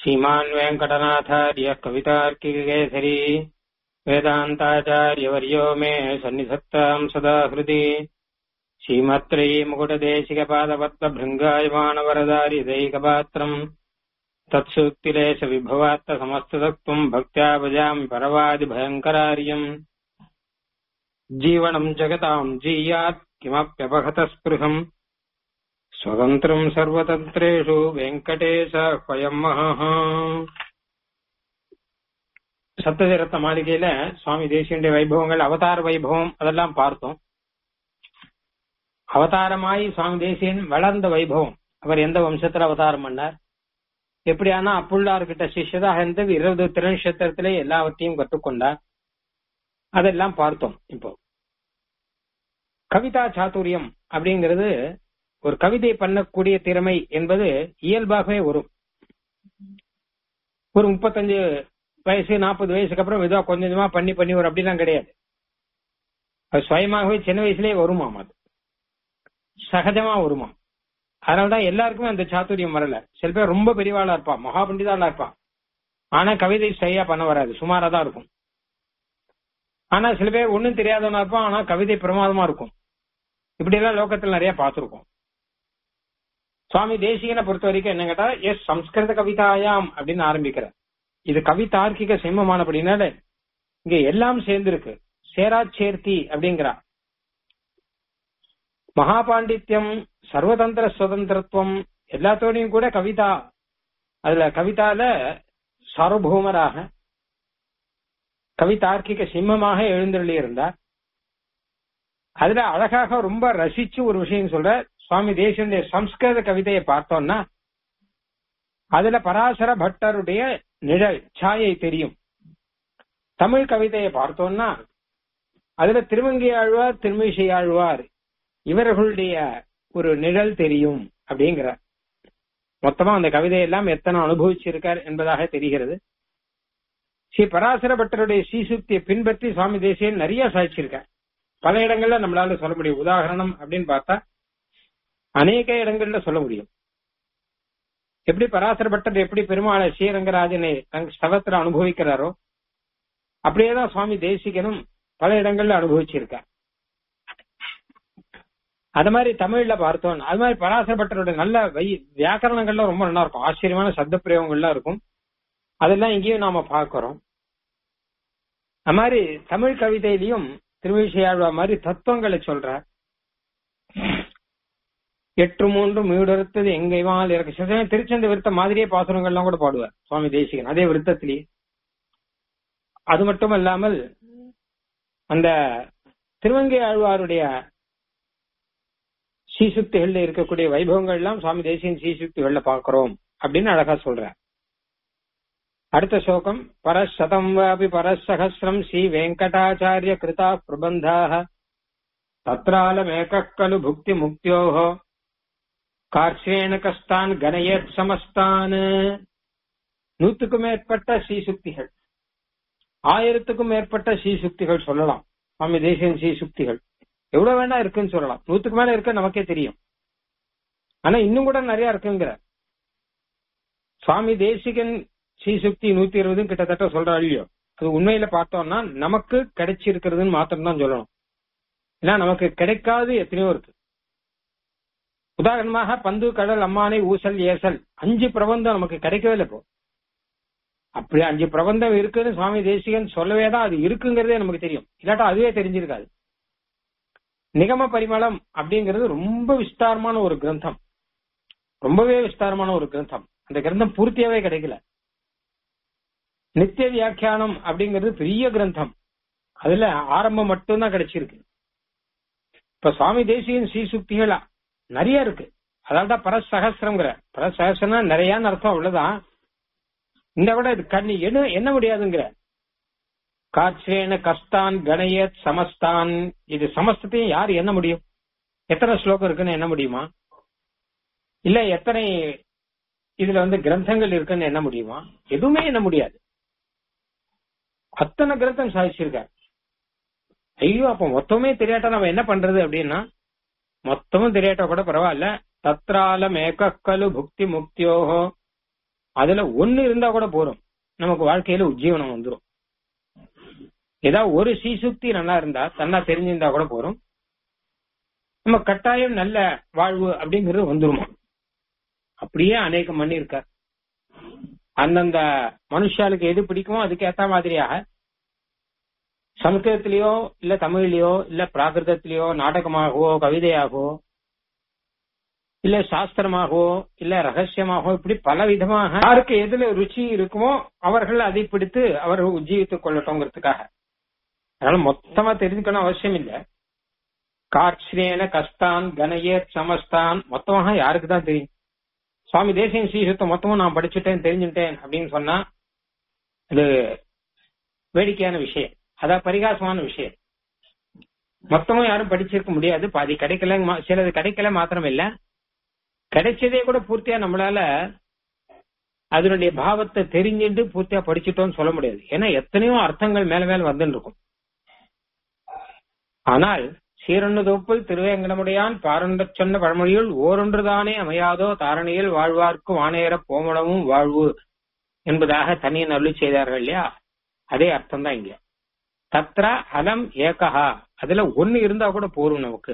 श्रीमान् वेङ्कटनाथार्य कवितार्किकेसरी वेदान्ताचार्यवर्यो मे सन्निधत्ताम् सदा हृदि श्रीमत्रै मुकुटदेशिकपादपत्तभृङ्गायमानवरदारिदैकपात्रम् तत्सूक्तिलेशविभवात्तसमस्ततत्त्वम् भक्त्या भजामि परवादिभयङ्करार्यम् जीवनम् जगताम् जीयात् किमप्यपहतस्पृहम् स्वतन्त्रम् सर्वतन्त्रेषु வெங்கடேச மகः சப்ததிரத்த மாளிகையில சுவாமி தேசியனுடைய வைபவங்கள் அவதார வைபவம் அதெல்லாம் பார்த்தோம் அவதாரமாய் சுவாமி தேசியன் வளர்ந்த வைபவம் அவர் எந்த வம்சத்துல அவதாரம் பண்ணார் எப்படியானா அப்புள்ளார்கிட்ட சிஷ்யதாக இருந்து இருபது திருநட்சத்திரத்திலே எல்லாவற்றையும் கற்றுக்கொண்டார் அதெல்லாம் பார்த்தோம் இப்போ கவிதா சாத்துரியம் அப்படிங்கிறது ஒரு கவிதை பண்ணக்கூடிய திறமை என்பது இயல்பாகவே வரும் ஒரு முப்பத்தஞ்சு வயசு நாற்பது வயசுக்கு அப்புறம் மெதுவா கொஞ்சம் கொஞ்சமா பண்ணி பண்ணி வரும் அப்படிலாம் கிடையாது அது சுயமாகவே சின்ன வயசுலயே வருமாம் அது சகஜமா வருமா அதனாலதான் எல்லாருக்குமே அந்த சாத்துரியம் வரல சில பேர் ரொம்ப பெரியவாளா இருப்பா மகா பண்டிதாளா இருப்பா ஆனா கவிதை சரியா பண்ண வராது சுமாரா தான் இருக்கும் ஆனா சில பேர் ஒண்ணும் தெரியாதவனா இருப்பான் ஆனா கவிதை பிரமாதமா இருக்கும் இப்படி எல்லாம் லோகத்துல நிறைய பார்த்திருக்கோம் சுவாமி தேசிகனை பொறுத்த வரைக்கும் என்ன கேட்டா எஸ் சம்ஸ்கிருத கவிதாயாம் அப்படின்னு ஆரம்பிக்கிறார் இது கவிதார்க்கிக சிம்மமானபடினால இங்க எல்லாம் சேர்ந்திருக்கு சேரா சேர்த்தி அப்படிங்கிறா மகாபாண்டித்யம் சர்வதந்திர சுதந்திரத்துவம் எல்லாத்தோடையும் கூட கவிதா அதுல கவிதால சார்வபௌமராக கவிதார்க்கிக சிம்மமாக எழுந்தருளி இருந்தார் அதுல அழகாக ரொம்ப ரசிச்சு ஒரு விஷயம் சொல்ற சுவாமி தேசனுடைய சம்ஸ்கிருத கவிதையை பார்த்தோம்னா அதுல பராசர பட்டருடைய நிழல் சாயை தெரியும் தமிழ் கவிதையை பார்த்தோம்னா அதுல திருவங்கி ஆழ்வார் திருமிசை ஆழ்வார் இவர்களுடைய ஒரு நிழல் தெரியும் அப்படிங்கிற மொத்தமா அந்த கவிதையெல்லாம் எத்தனை அனுபவிச்சிருக்கார் என்பதாக தெரிகிறது ஸ்ரீ பராசர பட்டருடைய ஸ்ரீசுக்தியை பின்பற்றி சுவாமி தேசியன் நிறைய சாதிச்சிருக்கார் பல இடங்கள்ல நம்மளால சொல்ல முடியும் உதாரணம் அப்படின்னு பார்த்தா அநேக இடங்கள்ல சொல்ல முடியும் எப்படி பராசர பட்டர் எப்படி பெருமாளை ஸ்ரீரங்கராஜனை தங்க ஸ்தவத்துல அனுபவிக்கிறாரோ அப்படியேதான் சுவாமி தேசிகனும் பல இடங்கள்ல அனுபவிச்சிருக்கார் அது மாதிரி தமிழ்ல பார்த்தோம் அது மாதிரி பராசர பட்டருடைய நல்ல வை வியாக்கரணங்கள்லாம் ரொம்ப நல்லா இருக்கும் ஆச்சரியமான சப்த பிரயோகங்கள்லாம் இருக்கும் அதெல்லாம் இங்கேயும் நாம பார்க்கிறோம் அது மாதிரி தமிழ் கவிதையிலையும் திருவிசையாழ்வா மாதிரி தத்துவங்களை சொல்றார் எட்டு மூன்று மீடுறுத்தது எங்கை வாழ் இறக்க சில சமயம் திருச்செந்த விருத்த மாதிரியே பாசுரங்கள்லாம் கூட பாடுவார் சுவாமி தேசிகன் அதே விருத்தத்திலேயே அது மட்டும் இல்லாமல் அந்த திருவங்கை ஆழ்வாருடைய ஸ்ரீசுக்திகள்ல இருக்கக்கூடிய வைபவங்கள் எல்லாம் சுவாமி தேசியன் ஸ்ரீசுக்திகள்ல பாக்குறோம் அப்படின்னு அழகா சொல்ற அடுத்த ஸ்லோகம் பரசதம் வாபி பரசகசிரம் ஸ்ரீ வெங்கடாச்சாரிய கிருதா பிரபந்தாக தத்ராலமேக கலு புக்தி முக்தியோகோ கார்ஷேன கஸ்தான் கணயத் சமஸ்தான் நூத்துக்கும் மேற்பட்ட ஸ்ரீசுக்திகள் ஆயிரத்துக்கும் மேற்பட்ட ஸ்ரீசுக்திகள் சொல்லலாம் சுவாமி தேசியன் ஸ்ரீசுக்திகள் எவ்வளவு வேணா இருக்குன்னு சொல்லலாம் நூத்துக்கு மேல இருக்க நமக்கே தெரியும் ஆனா இன்னும் கூட நிறைய இருக்குங்கிற சுவாமி தேசிகன் ஸ்ரீசுக்தி நூத்தி இருபதும் கிட்டத்தட்ட சொல்ற இல்லையோ அது உண்மையில பார்த்தோம்னா நமக்கு கிடைச்சிருக்கிறதுன்னு மாத்திரம் தான் சொல்லணும் ஏன்னா நமக்கு கிடைக்காது எத்தனையோ இருக்கு உதாரணமாக பந்து கடல் அம்மானை ஊசல் ஏசல் அஞ்சு பிரபந்தம் நமக்கு கிடைக்கவே இல்லை இப்போ அப்படி அஞ்சு பிரபந்தம் இருக்குன்னு சுவாமி தேசிகன் சொல்லவே தான் அது இருக்குங்கிறதே நமக்கு தெரியும் இல்லாட்டா அதுவே தெரிஞ்சிருக்காது நிகம பரிமளம் அப்படிங்கிறது ரொம்ப விஸ்தாரமான ஒரு கிரந்தம் ரொம்பவே விஸ்தாரமான ஒரு கிரந்தம் அந்த கிரந்தம் பூர்த்தியாவே கிடைக்கல நித்திய வியாக்கியானம் அப்படிங்கிறது பெரிய கிரந்தம் அதுல ஆரம்பம் மட்டும்தான் கிடைச்சிருக்கு இப்ப சுவாமி தேசியன் ஸ்ரீசுக்திகள் நிறைய இருக்கு அதான் பரசகசிரங்கிற பரசகசிரம்னா நிறையான்னு அர்த்தம் அவ்வளவுதான் இந்த விட இது கண்ணி என்ன என்ன முடியாதுங்கிற காட்சேன கஸ்தான் கணயத் சமஸ்தான் இது சமஸ்தத்தையும் யார் என்ன முடியும் எத்தனை ஸ்லோகம் இருக்குன்னு என்ன முடியுமா இல்ல எத்தனை இதுல வந்து கிரந்தங்கள் இருக்குன்னு என்ன முடியுமா எதுவுமே என்ன முடியாது அத்தனை கிரந்தம் சாதிச்சிருக்கார் ஐயோ அப்ப மொத்தமே தெரியாட்டா நம்ம என்ன பண்றது அப்படின்னா மொத்தமும் தெரியாட்டா கூட பரவாயில்ல தத்ரால மேக்கக்கலு புக்தி முக்தியோகோ அதுல ஒண்ணு இருந்தா கூட போறோம் நமக்கு வாழ்க்கையில உஜ்ஜீவனம் வந்துடும் ஏதாவது ஒரு சீசுக்தி நல்லா இருந்தா தன்னா தெரிஞ்சிருந்தா கூட போறோம் நம்ம கட்டாயம் நல்ல வாழ்வு அப்படிங்கிறது வந்துருமா அப்படியே அநேகம் பண்ணி இருக்கார் அந்தந்த மனுஷாளுக்கு எது பிடிக்குமோ அதுக்கு ஏத்த மாதிரியாக சமஸ்கிருதத்திலேயோ இல்ல தமிழ்லயோ இல்ல பிராகிருதத்திலேயோ நாடகமாகவோ கவிதையாகவோ இல்ல சாஸ்திரமாகவோ இல்ல ரகசியமாகவோ இப்படி பல விதமாக யாருக்கு எதுல ருச்சி இருக்குமோ அவர்கள் அதை பிடித்து அவர்கள் உஜ்ஜீவித்துக் கொள்ளட்டும்ங்கிறதுக்காக அதனால மொத்தமா தெரிஞ்சுக்கணும் அவசியம் இல்ல காட்சியேன கஸ்தான் கணயேத் சமஸ்தான் மொத்தமாக யாருக்கு தான் தெரியும் சுவாமி தேசியம் ஸ்ரீசுத்தம் மொத்தமும் நான் படிச்சுட்டேன் தெரிஞ்சுட்டேன் அப்படின்னு சொன்னா அது வேடிக்கையான விஷயம் அதான் பரிகாசமான விஷயம் மொத்தமும் யாரும் படிச்சிருக்க முடியாது பாதி கிடைக்கல மா- சிலது கிடைக்கல மாத்திரம் இல்ல கிடைச்சதே கூட பூர்த்தியா நம்மளால அதனுடைய பாவத்தை தெரிஞ்சுட்டு பூர்த்தியா படிச்சுட்டோம்னு சொல்ல முடியாது ஏன்னா எத்தனையோ அர்த்தங்கள் மேல மேல வந்துட்டு இருக்கும் ஆனால் சீரொன்று தொப்புள் திருவேங்கடமுடையான் பாரண்டச் சொன்ன பழமொழியுள் ஓரொன்றுதானே அமையாதோ தாரணியில் வாழ்வார்க்கு வானேறப் போமளவும் வாழ்வு என்பதாக தனியன் அருளி செய்தார்கள் இல்லையா அதே அர்த்தம் தான் இங்க தத்ரா அலம் ஏகஹா அதுல ஒண்ணு இருந்தா கூட போரும் நமக்கு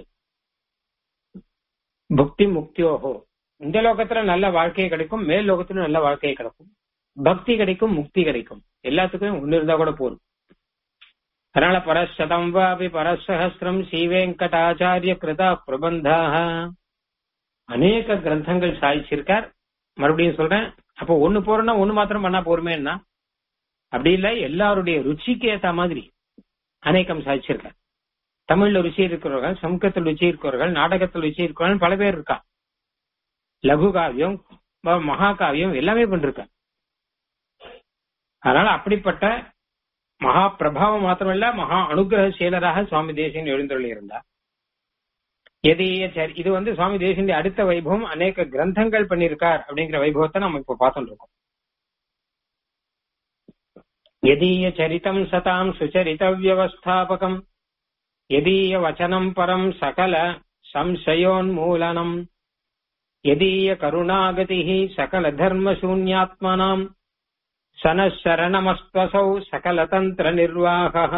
பக்தி முக்தியோகோ இந்த லோகத்துல நல்ல வாழ்க்கை கிடைக்கும் மேல் லோகத்துல நல்ல வாழ்க்கை கிடைக்கும் பக்தி கிடைக்கும் முக்தி கிடைக்கும் எல்லாத்துக்கும் ஒண்ணு இருந்தா கூட போரும் அதனால பரசதம் வாபி பரசஹசிரம் ஸ்ரீவேங்கடாச்சாரிய கிருதா பிரபந்தாக அநேக கிரந்தங்கள் சாதிச்சிருக்கார் மறுபடியும் சொல்றேன் அப்போ ஒண்ணு போறோம்னா ஒண்ணு மாத்திரம் பண்ணா போருமேன்னா அப்படி இல்ல எல்லாருடைய ருச்சிக்கு ஏத்த மாதிரி அநேகம் சாதிச்சிருக்கார் தமிழ்ல ருச்சி இருக்கிறவர்கள் சமூகத்தில் ருச்சி இருக்கிறவர்கள் நாடகத்தில் ருச்சி இருக்கிறவர்கள் பல பேர் இருக்கா லகு காவியம் ம- மகாகாவியம் எல்லாமே பண்ணிருக்க அதனால அப்படிப்பட்ட மகா பிரபாவம் மாத்திரமல்ல மகா அனுகிரக செயலராக சுவாமி தேசியன் எழுந்தருளி இருந்தார் எதைய சரி இது வந்து சுவாமி தேசியனுடைய அடுத்த வைபவம் அநேக கிரந்தங்கள் பண்ணியிருக்கார் அப்படிங்கிற வைபவத்தை நம்ம இப்ப பார்த்துட்டு இருக்கோம் यदीय चरितम् सताम् सुचरितव्यवस्थापकम् यदीय वचनम् परम् सकल संशयोन्मूलनम् यदीय करुणागतिः सकल धर्मशून्यात्मनाम् सनः शरणमस्त्वसौ सकलतन्त्र निर्वाहः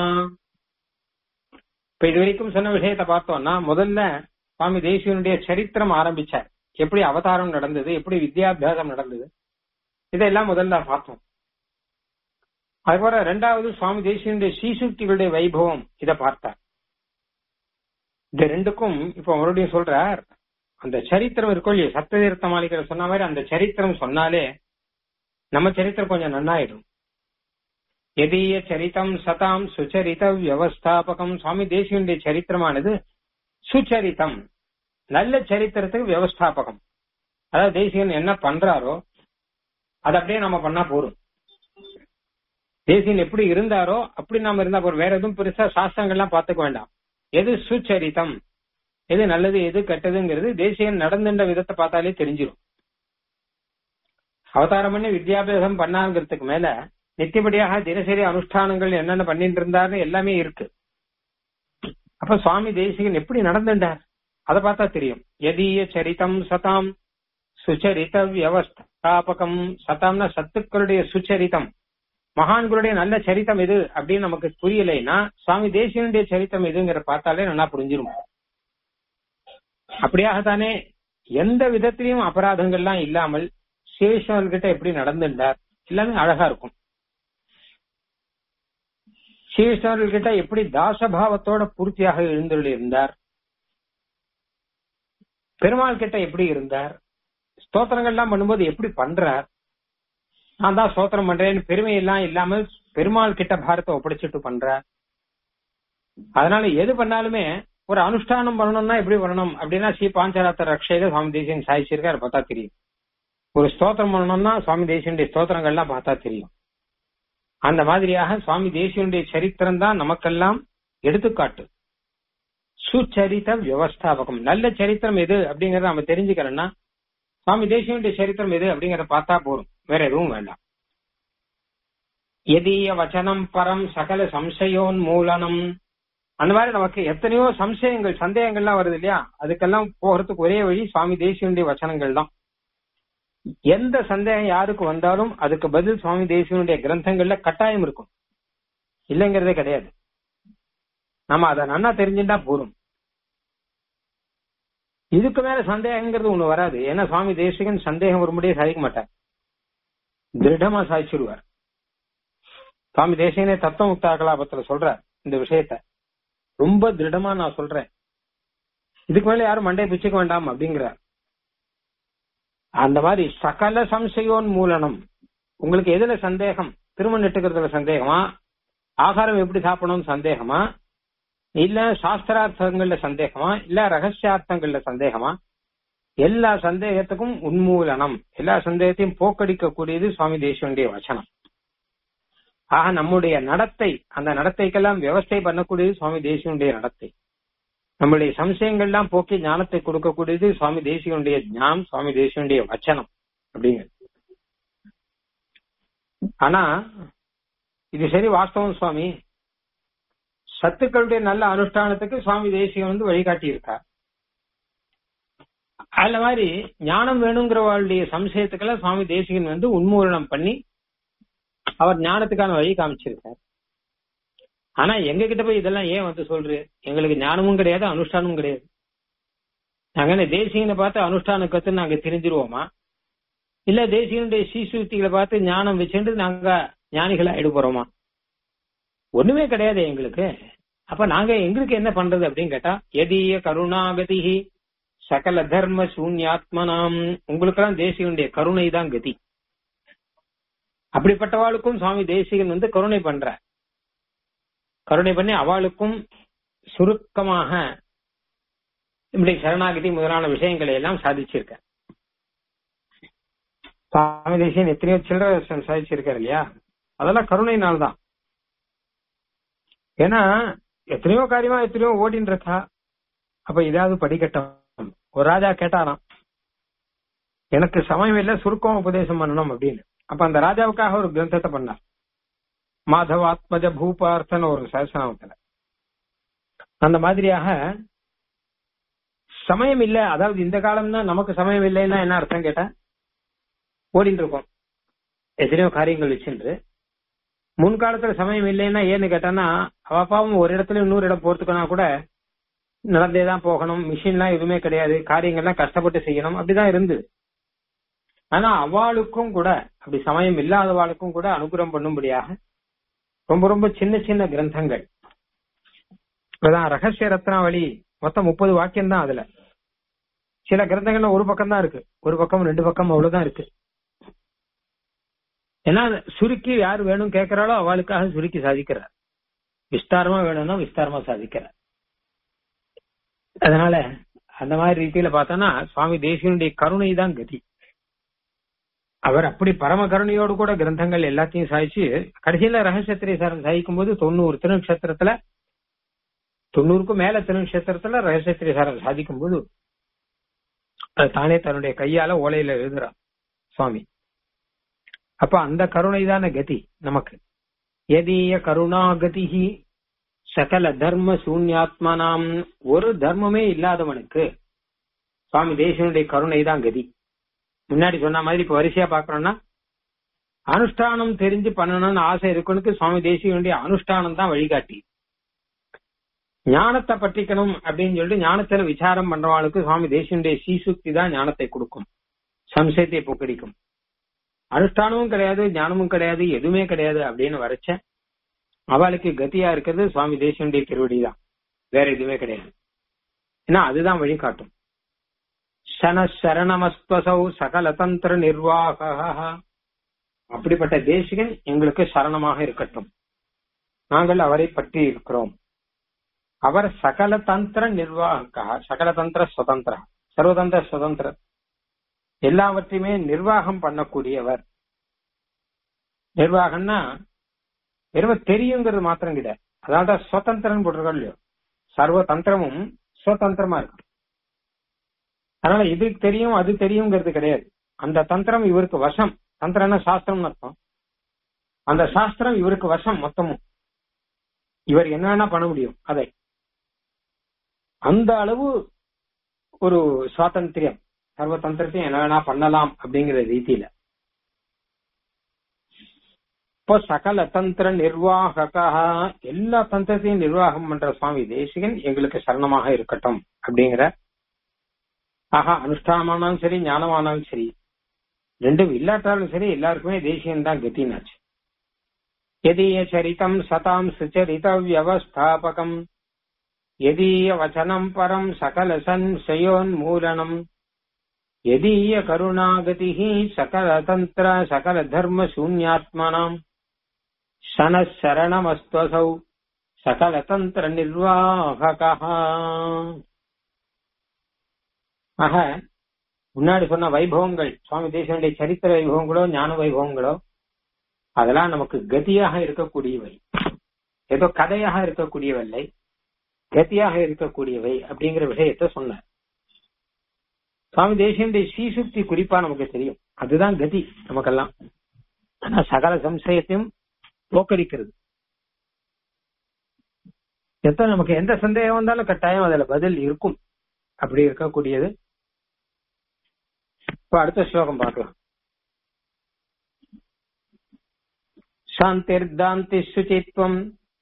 இப்ப இது வரைக்கும் சொன்ன விஷயத்தை பார்த்தோம்னா முதல்ல சுவாமி தேசியனுடைய சரித்திரம் ஆரம்பிச்சார் எப்படி அவதாரம் நடந்தது எப்படி வித்யாபியாசம் நடந்தது இதெல்லாம் முதல்ல பார்த்தோம் அதுபோல ரெண்டாவது சுவாமி தேசியனுடைய ஸ்ரீசுக்திகளுடைய வைபவம் இத பார்த்தார் இந்த ரெண்டுக்கும் இப்ப மறுபடியும் சொல்றார் அந்த சரித்திரம் இருக்கும் இல்லையா சப்ததீர்த்த மாளிகர் சொன்ன மாதிரி அந்த சரித்திரம் சொன்னாலே நம்ம சரித்திரம் கொஞ்சம் நன்னாயிடும் எதீய சரிதம் சதாம் சுச்சரித வியவஸ்தாபகம் சுவாமி தேசியனுடைய சரித்திரமானது சுச்சரிதம் நல்ல சரித்திரத்துக்கு வியவஸ்தாபகம் அதாவது தேசியன் என்ன பண்றாரோ அது அப்படியே நம்ம பண்ணா போதும் தேசியன் எப்படி இருந்தாரோ அப்படி நாம இருந்தா போதும் வேற எதுவும் பெருசா சாஸ்திரங்கள்லாம் பார்த்துக்க வேண்டாம் எது சுச்சரிதம் எது நல்லது எது கெட்டதுங்கிறது தேசியன் நடந்துட்ட விதத்தை பார்த்தாலே தெரிஞ்சிடும் அவதாரம் பண்ணி வித்யாபியாசம் பண்ணாங்கிறதுக்கு மேல நித்தியபடியாக தினசரி அனுஷ்டானங்கள் என்னென்ன பண்ணிட்டு இருந்தாருன்னு எல்லாமே இருக்கு அப்ப சுவாமி தேசிகன் எப்படி நடந்துட்டார் அதை பார்த்தா தெரியும் எதீய சரிதம் சதாம் சுச்சரித வியவஸ்தாபகம் சதாம்னா சத்துக்களுடைய சுச்சரிதம் மகான்களுடைய நல்ல சரித்தம் எது அப்படின்னு நமக்கு புரியலைன்னா சுவாமி தேசியனுடைய சரித்தம் எதுங்கிற பார்த்தாலே நல்லா புரிஞ்சிரும் அப்படியாகத்தானே எந்த விதத்திலையும் அபராதங்கள்லாம் இல்லாமல் சேஷவர்கிட்ட எப்படி நடந்துட்டார் எல்லாமே அழகா இருக்கும் ஸ்ரீகிருஷ்ணர்கிட்ட எப்படி தாசபாவத்தோட பூர்த்தியாக எழுந்தருள் இருந்தார் பெருமாள் கிட்ட எப்படி இருந்தார் ஸ்தோத்திரங்கள்லாம் பண்ணும்போது எப்படி பண்றார் நான் தான் ஸ்தோத்திரம் பண்றேன்னு பெருமை எல்லாம் இல்லாமல் பெருமாள் கிட்ட பாரத்தை ஒப்படைச்சிட்டு பண்றார் அதனால எது பண்ணாலுமே ஒரு அனுஷ்டானம் பண்ணணும்னா எப்படி பண்ணணும் அப்படின்னா ஸ்ரீ பாஞ்சராத்த ரக்ஷையில சுவாமி தேசியன் சாதிச்சிருக்காரு பார்த்தா தெரியும் ஒரு ஸ்தோத்திரம் பண்ணணும்னா சுவாமி தேசியனுடைய ஸ்தோத்திரங்கள்லாம் பார்த்தா தெரியும் அந்த மாதிரியாக சுவாமி தேசியனுடைய சரித்திரம் தான் நமக்கெல்லாம் எடுத்துக்காட்டு சுச்சரித வியவஸ்தாபகம் நல்ல சரித்திரம் எது அப்படிங்கறத நம்ம தெரிஞ்சுக்கிறோம்னா சுவாமி தேசியனுடைய சரித்திரம் எது அப்படிங்கறத பார்த்தா போதும் வேற எதுவும் வேண்டாம் எதீய வச்சனம் பரம் சகல சம்சயோன்மூலனம் அந்த மாதிரி நமக்கு எத்தனையோ சம்சயங்கள் சந்தேகங்கள்லாம் வருது இல்லையா அதுக்கெல்லாம் போகிறதுக்கு ஒரே வழி சுவாமி தேசியனுடைய வச்சனங்கள் தான் எந்த சந்தேகம் யாருக்கு வந்தாலும் அதுக்கு பதில் சுவாமி தேசியனுடைய கிரந்தங்கள்ல கட்டாயம் இருக்கும் இல்லைங்கிறதே கிடையாது நம்ம அதை நன்னா தெரிஞ்சுட்டா போதும் இதுக்கு மேல சந்தேகங்கிறது ஒண்ணு வராது ஏன்னா சுவாமி தேசிகன் சந்தேகம் வரும்படியே சாதிக்க மாட்டார் திருடமா சாதிச்சிருவார் சுவாமி தேசிகனே தத்துவ முக்தா கலாபத்துல சொல்றார் இந்த விஷயத்த ரொம்ப திருடமா நான் சொல்றேன் இதுக்கு மேல யாரும் மண்டையை பிச்சுக்க வேண்டாம் அப்படிங்கிறார் அந்த மாதிரி சகல சம்சயோன் மூலனம் உங்களுக்கு எதுல சந்தேகம் திருமணம் நெட்டுக்கிறதுல சந்தேகமா ஆகாரம் எப்படி சாப்பிடணும்னு சந்தேகமா இல்ல சாஸ்திரார்த்தங்கள்ல சந்தேகமா இல்ல ரகசியார்த்தங்கள்ல சந்தேகமா எல்லா சந்தேகத்துக்கும் உன்மூலனம் எல்லா சந்தேகத்தையும் போக்கடிக்க கூடியது சுவாமி தேசியனுடைய வச்சனம் ஆக நம்முடைய நடத்தை அந்த நடத்தைக்கெல்லாம் விவஸ்தை பண்ணக்கூடியது சுவாமி தேசியனுடைய நடத்தை நம்முடைய சம்சயங்கள்லாம் போக்கி ஞானத்தை கொடுக்கக்கூடியது சுவாமி தேசியனுடைய ஞானம் சுவாமி தேசியனுடைய வச்சனம் அப்படிங்கிறது ஆனா இது சரி வாஸ்தவம் சுவாமி சத்துக்களுடைய நல்ல அனுஷ்டானத்துக்கு சுவாமி தேசியம் வந்து வழிகாட்டி இருக்கார் அதுல மாதிரி ஞானம் வேணுங்கிறவளுடைய சம்சயத்துக்கெல்லாம் சுவாமி தேசிகன் வந்து உன்மூலனம் பண்ணி அவர் ஞானத்துக்கான வழி காமிச்சிருக்கார் ஆனா எங்க கிட்ட போய் இதெல்லாம் ஏன் வந்து சொல்று எங்களுக்கு ஞானமும் கிடையாது அனுஷ்டானமும் கிடையாது நாங்க என்ன தேசிகனை பார்த்து அனுஷ்டான கத்து நாங்க தெரிஞ்சிருவோமா இல்ல தேசிகனுடைய சீசுத்திகளை பார்த்து ஞானம் வச்சுட்டு நாங்க ஞானிகளா ஆயிடு போறோமா ஒண்ணுமே கிடையாது எங்களுக்கு அப்ப நாங்க எங்களுக்கு என்ன பண்றது அப்படின்னு கேட்டா எதிய கருணாகதி சகல தர்ம சூன்யாத்மனாம் உங்களுக்கெல்லாம் தேசிகனுடைய கருணை தான் கதி அப்படிப்பட்டவாளுக்கும் சுவாமி தேசிகன் வந்து கருணை பண்ற கருணை பண்ணி அவளுக்கும் சுருக்கமாக இப்படி சரணாகதி முதலான விஷயங்களை எல்லாம் சாதிச்சிருக்க சுவாமி தேசியன் எத்தனையோ சில்லற சாதிச்சிருக்காரு இல்லையா அதெல்லாம் கருணையினால் தான் ஏன்னா எத்தனையோ காரியமா எத்தனையோ ஓடின்னு இருக்கா அப்ப இதாவது படிக்கட்டும் ஒரு ராஜா கேட்டாராம் எனக்கு சமயம் இல்ல சுருக்கம் உபதேசம் பண்ணணும் அப்படின்னு அப்ப அந்த ராஜாவுக்காக ஒரு கிரந்தத்தை பண்ணார் மாதவாத்மஜ பூபார்த்தன் ஒரு சகசநாமத்துல அந்த மாதிரியாக சமயம் இல்ல அதாவது இந்த காலம் தான் நமக்கு சமயம் இல்லைன்னா என்ன அர்த்தம் கேட்டா ஓடிட்டு இருக்கோம் எத்தனையோ காரியங்கள் வச்சுட்டு முன்காலத்துல சமயம் இல்லைன்னா ஏன்னு கேட்டானா அவ பாவம் ஒரு இடத்துல இன்னொரு இடம் போறதுக்குனா கூட நடந்தே தான் போகணும் மிஷின்லாம் எதுவுமே கிடையாது காரியங்கள்லாம் கஷ்டப்பட்டு செய்யணும் அப்படிதான் இருந்தது ஆனா அவளுக்கும் கூட அப்படி சமயம் இல்லாதவாளுக்கும் கூட அனுகிரகம் பண்ணும்படியாக ரொம்ப ரொம்ப சின்ன சின்ன கிரந்தங்கள் இப்பதான் ரகசிய ரத்னாவளி மொத்தம் முப்பது வாக்கியம் தான் அதுல சில கிரந்தங்கள்ல ஒரு பக்கம் தான் இருக்கு ஒரு பக்கம் ரெண்டு பக்கம் அவ்வளவுதான் இருக்கு ஏன்னா சுருக்கி யார் வேணும் கேட்கிறாளோ அவளுக்காக சுருக்கி சாதிக்கிறார் விஸ்தாரமா வேணும்னா விஸ்தாரமா சாதிக்கிறார் அதனால அந்த மாதிரி ரீதியில பார்த்தோம்னா சுவாமி தேசியனுடைய கருணை தான் கதி அவர் அப்படி பரம கருணையோடு கூட கிரந்தங்கள் எல்லாத்தையும் சாதிச்சு கடைசியில ரகசியத்திரை சாரம் சாதிக்கும் போது தொண்ணூறு திருநக்ஷத்திரத்துல தொண்ணூறுக்கும் மேல திருநக்ஷத்திரத்துல ரகசியத்திரை சாரம் சாதிக்கும் போது அது தானே தன்னுடைய கையால ஓலையில எழுதுறான் சுவாமி அப்ப அந்த கருணை தான கதி நமக்கு எதீய கருணாகதி சகல தர்ம சூன்யாத்மனாம் ஒரு தர்மமே இல்லாதவனுக்கு சுவாமி தேசனுடைய கருணை தான் கதி முன்னாடி சொன்ன மாதிரி இப்ப வரிசையா பாக்குறோம்னா அனுஷ்டானம் தெரிஞ்சு பண்ணணும்னு ஆசை இருக்கணுக்கு சுவாமி தேசியனுடைய அனுஷ்டானம் தான் வழிகாட்டி ஞானத்தை பற்றிக்கணும் அப்படின்னு சொல்லிட்டு ஞானத்துல விசாரம் பண்றவாளுக்கு சுவாமி தேசியனுடைய சீசுக்தி தான் ஞானத்தை கொடுக்கும் சம்சயத்தை போக்கடிக்கும் அனுஷ்டானமும் கிடையாது ஞானமும் கிடையாது எதுவுமே கிடையாது அப்படின்னு வரைச்ச அவளுக்கு கதியா இருக்கிறது சுவாமி தேசியனுடைய திருவடி தான் வேற எதுவுமே கிடையாது ஏன்னா அதுதான் வழிகாட்டும் சன சரணமஸ்வசௌ சகல தந்திர நிர்வாக அப்படிப்பட்ட தேசிகன் எங்களுக்கு சரணமாக இருக்கட்டும் நாங்கள் அவரை பற்றி இருக்கிறோம் அவர் சகல தந்திர நிர்வாக சகல தந்திர சுதந்திர சர்வதந்திர சுதந்திர எல்லாவற்றையுமே நிர்வாகம் பண்ணக்கூடியவர் நிர்வாகம்னா வெறும் தெரியுங்கிறது மாத்திரம் கிடையாது அதாவது சுதந்திரம் போட்டிருக்கோம் இல்லையோ சர்வ தந்திரமும் சுதந்திரமா இருக்கு அதனால இது தெரியும் அது தெரியுங்கிறது கிடையாது அந்த தந்திரம் இவருக்கு வசம் தந்திரம்னா சாஸ்திரம்னு அர்த்தம் அந்த சாஸ்திரம் இவருக்கு வசம் மொத்தமும் இவர் என்ன வேணா பண்ண முடியும் அதை அந்த அளவு ஒரு சுவாதந்திரியம் சர்வ தந்திரத்தையும் என்ன வேணா பண்ணலாம் அப்படிங்கிற ரீதியில இப்போ சகல தந்திர நிர்வாகக்கா எல்லா தந்திரத்தையும் நிர்வாகம் பண்ற சுவாமி தேசிகன் எங்களுக்கு சரணமாக இருக்கட்டும் அப்படிங்கிற ஆஹா அனுஷ்டானமானாலும் சரி ஞானமானாலும் சரி ரெண்டும் இல்லாட்டாலும் சரி எல்லாருக்குமே தேசியம் தான் கத்தினாச்சு यदीय चरितम् सताम् सुचरित व्यवस्थापकम् यदीय वचनम् परम् सकल संशयोन्मूलनम् यदीय करुणागतिः सकलतन्त्र सकलधर्मशून्यात्मनाम् शनः शरणमस्त्वसौ सकलतन्त्र निर्वाहकः ஆக முன்னாடி சொன்ன வைபவங்கள் சுவாமி தேசனுடைய சரித்திர வைபவங்களோ ஞான வைபவங்களோ அதெல்லாம் நமக்கு கதியாக இருக்கக்கூடியவை ஏதோ கதையாக இருக்கக்கூடியவில்லை கதியாக இருக்கக்கூடியவை அப்படிங்கிற விஷயத்த சொன்னார் சுவாமி தேசியனுடைய ஸ்ரீசுக்தி குறிப்பா நமக்கு தெரியும் அதுதான் கதி நமக்கெல்லாம் ஆனா சகல சம்சயத்தையும் போக்கடிக்கிறது எத்தனை நமக்கு எந்த சந்தேகம் வந்தாலும் கட்டாயம் அதுல பதில் இருக்கும் அப்படி இருக்கக்கூடியது இப்ப அடுத்த ஸ்லோகம் பார்க்கலாம் शान्तिर्दान्ति शुचित्वम्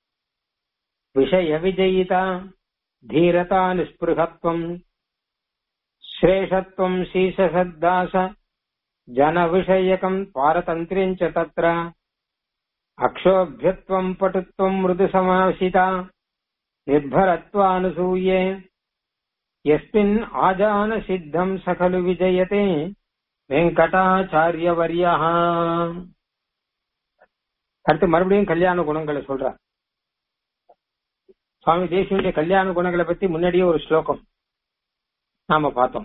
विषयविजयिता धीरता निःस्पृहत्वम् श्रेषत्वम् शीशसद्दास जनविषयकम् पारतन्त्र्यम् च तत्र अक्षोभ्यत्वम् पटुत्वम् मृदुसमासिता निर्भरत्वानुसूये यस्मिन् आजानसिद्धम् स खलु विजयते वेङ्कटाचार्यवर्यः அடுத்து மறுபடியும் கல்யாண குணங்களை சொல்றார் சுவாமி தேசியனுடைய கல்யாண குணங்களை பத்தி முன்னாடியே ஒரு ஸ்லோகம் நாம பார்த்தோம்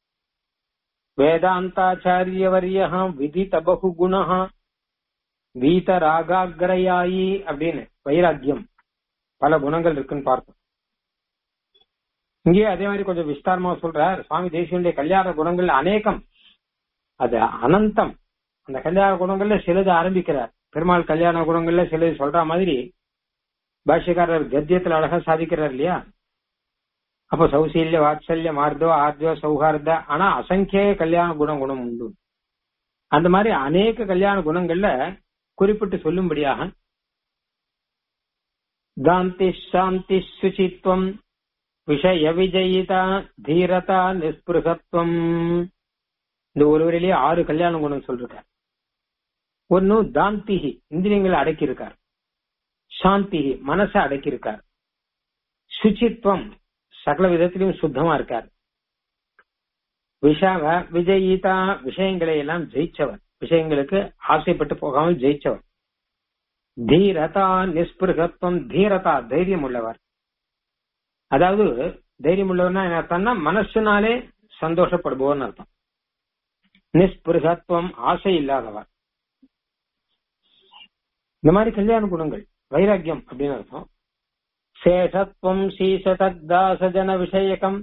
வேதாந்தாச்சாரியவரிய விதித பகுகுண வீத ராகாகிரயாயி அப்படின்னு வைராக்கியம் பல குணங்கள் இருக்குன்னு பார்த்தோம் இங்கேயே அதே மாதிரி கொஞ்சம் விஸ்தாரமா சொல்றார் சுவாமி தேசியனுடைய கல்யாண குணங்கள் அநேகம் அது அனந்தம் அந்த கல்யாண குணங்கள்ல சிலது ஆரம்பிக்கிறார் பெருமாள் கல்யாண குணங்கள்ல சிலது சொல்ற மாதிரி பாஷ்யக்காரர் கத்தியத்துல அழகா சாதிக்கிறார் இல்லையா அப்ப சௌசீல்ய வாத்சல்ய மார்தோ ஆர்ஜோ சௌஹார்த ஆனா அசங்கிய கல்யாண குணம் குணம் உண்டு அந்த மாதிரி அநேக கல்யாண குணங்கள்ல குறிப்பிட்டு சொல்லும்படியாக காந்தி சாந்தி சுச்சித்வம் விஷய விஜயிதா தீரதா நிஸ்பிருகத்துவம் இந்த ஒருவரிலேயே ஆறு கல்யாண குணம் சொல்றார் ஒன்னு தாந்திகி இந்திரியங்களை அடக்கியிருக்கார் சாந்திகி மனசை அடக்கியிருக்கார் சுச்சித்வம் சகல விதத்திலும் சுத்தமா இருக்கார் விஷாவ விஜயிதா விஷயங்களை எல்லாம் ஜெயிச்சவர் விஷயங்களுக்கு ஆசைப்பட்டு போகாமல் ஜெயிச்சவர் தீரதா நிஸ்பிருகத்துவம் தீரதா தைரியம் உள்ளவர் அதாவது தைரியம் உள்ளவர்னா என்ன அர்த்தம்னா மனசுனாலே சந்தோஷப்படுபவர்னு அர்த்தம் நிஸ்பிருகத்துவம் ஆசை இல்லாதவர் இந்த மாதிரி கல்யாண குணங்கள் வைராக்கியம் அப்படின்னு அர்த்தம் சேஷத்வம் சீசதாசஜன விஷயக்கம்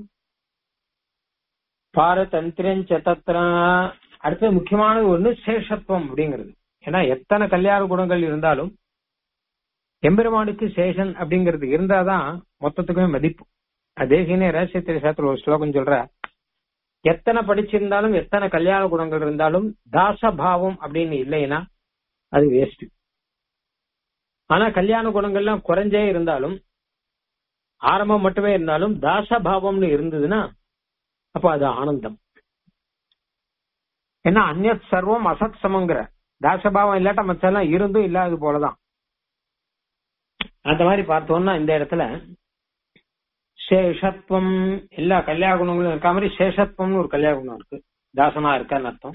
பாரதந்திரஞ்ச தத்ர அடுத்து முக்கியமானது ஒண்ணு சேஷத்துவம் அப்படிங்கிறது ஏன்னா எத்தனை கல்யாண குணங்கள் இருந்தாலும் எம்பெருமானுக்கு சேஷன் அப்படிங்கிறது இருந்தாதான் மொத்தத்துக்குமே மதிப்பு தேசியனே ரகசியத்திரை சாத்திர ஒரு ஸ்லோகம் சொல்ற எத்தனை படிச்சிருந்தாலும் எத்தனை கல்யாண குணங்கள் இருந்தாலும் தாசபாவம் அப்படின்னு இல்லைன்னா அது வேஸ்ட் ஆனா கல்யாண குணங்கள்லாம் குறைஞ்சே இருந்தாலும் ஆரம்பம் மட்டுமே இருந்தாலும் தாசபாவம்னு இருந்ததுன்னா அப்ப அது ஆனந்தம் ஏன்னா அந்நத் சர்வம் அசத் சமங்கிற தாசபாவம் இல்லாட்ட மச்செல்லாம் இருந்தும் இல்லாதது போலதான் அந்த மாதிரி பார்த்தோம்னா இந்த இடத்துல சேஷத்துவம் எல்லா கல்யாண குணங்களும் இருக்க மாதிரி சேஷத்துவம்னு ஒரு கல்யாண குணம் இருக்கு தாசனா இருக்கான்னு அர்த்தம்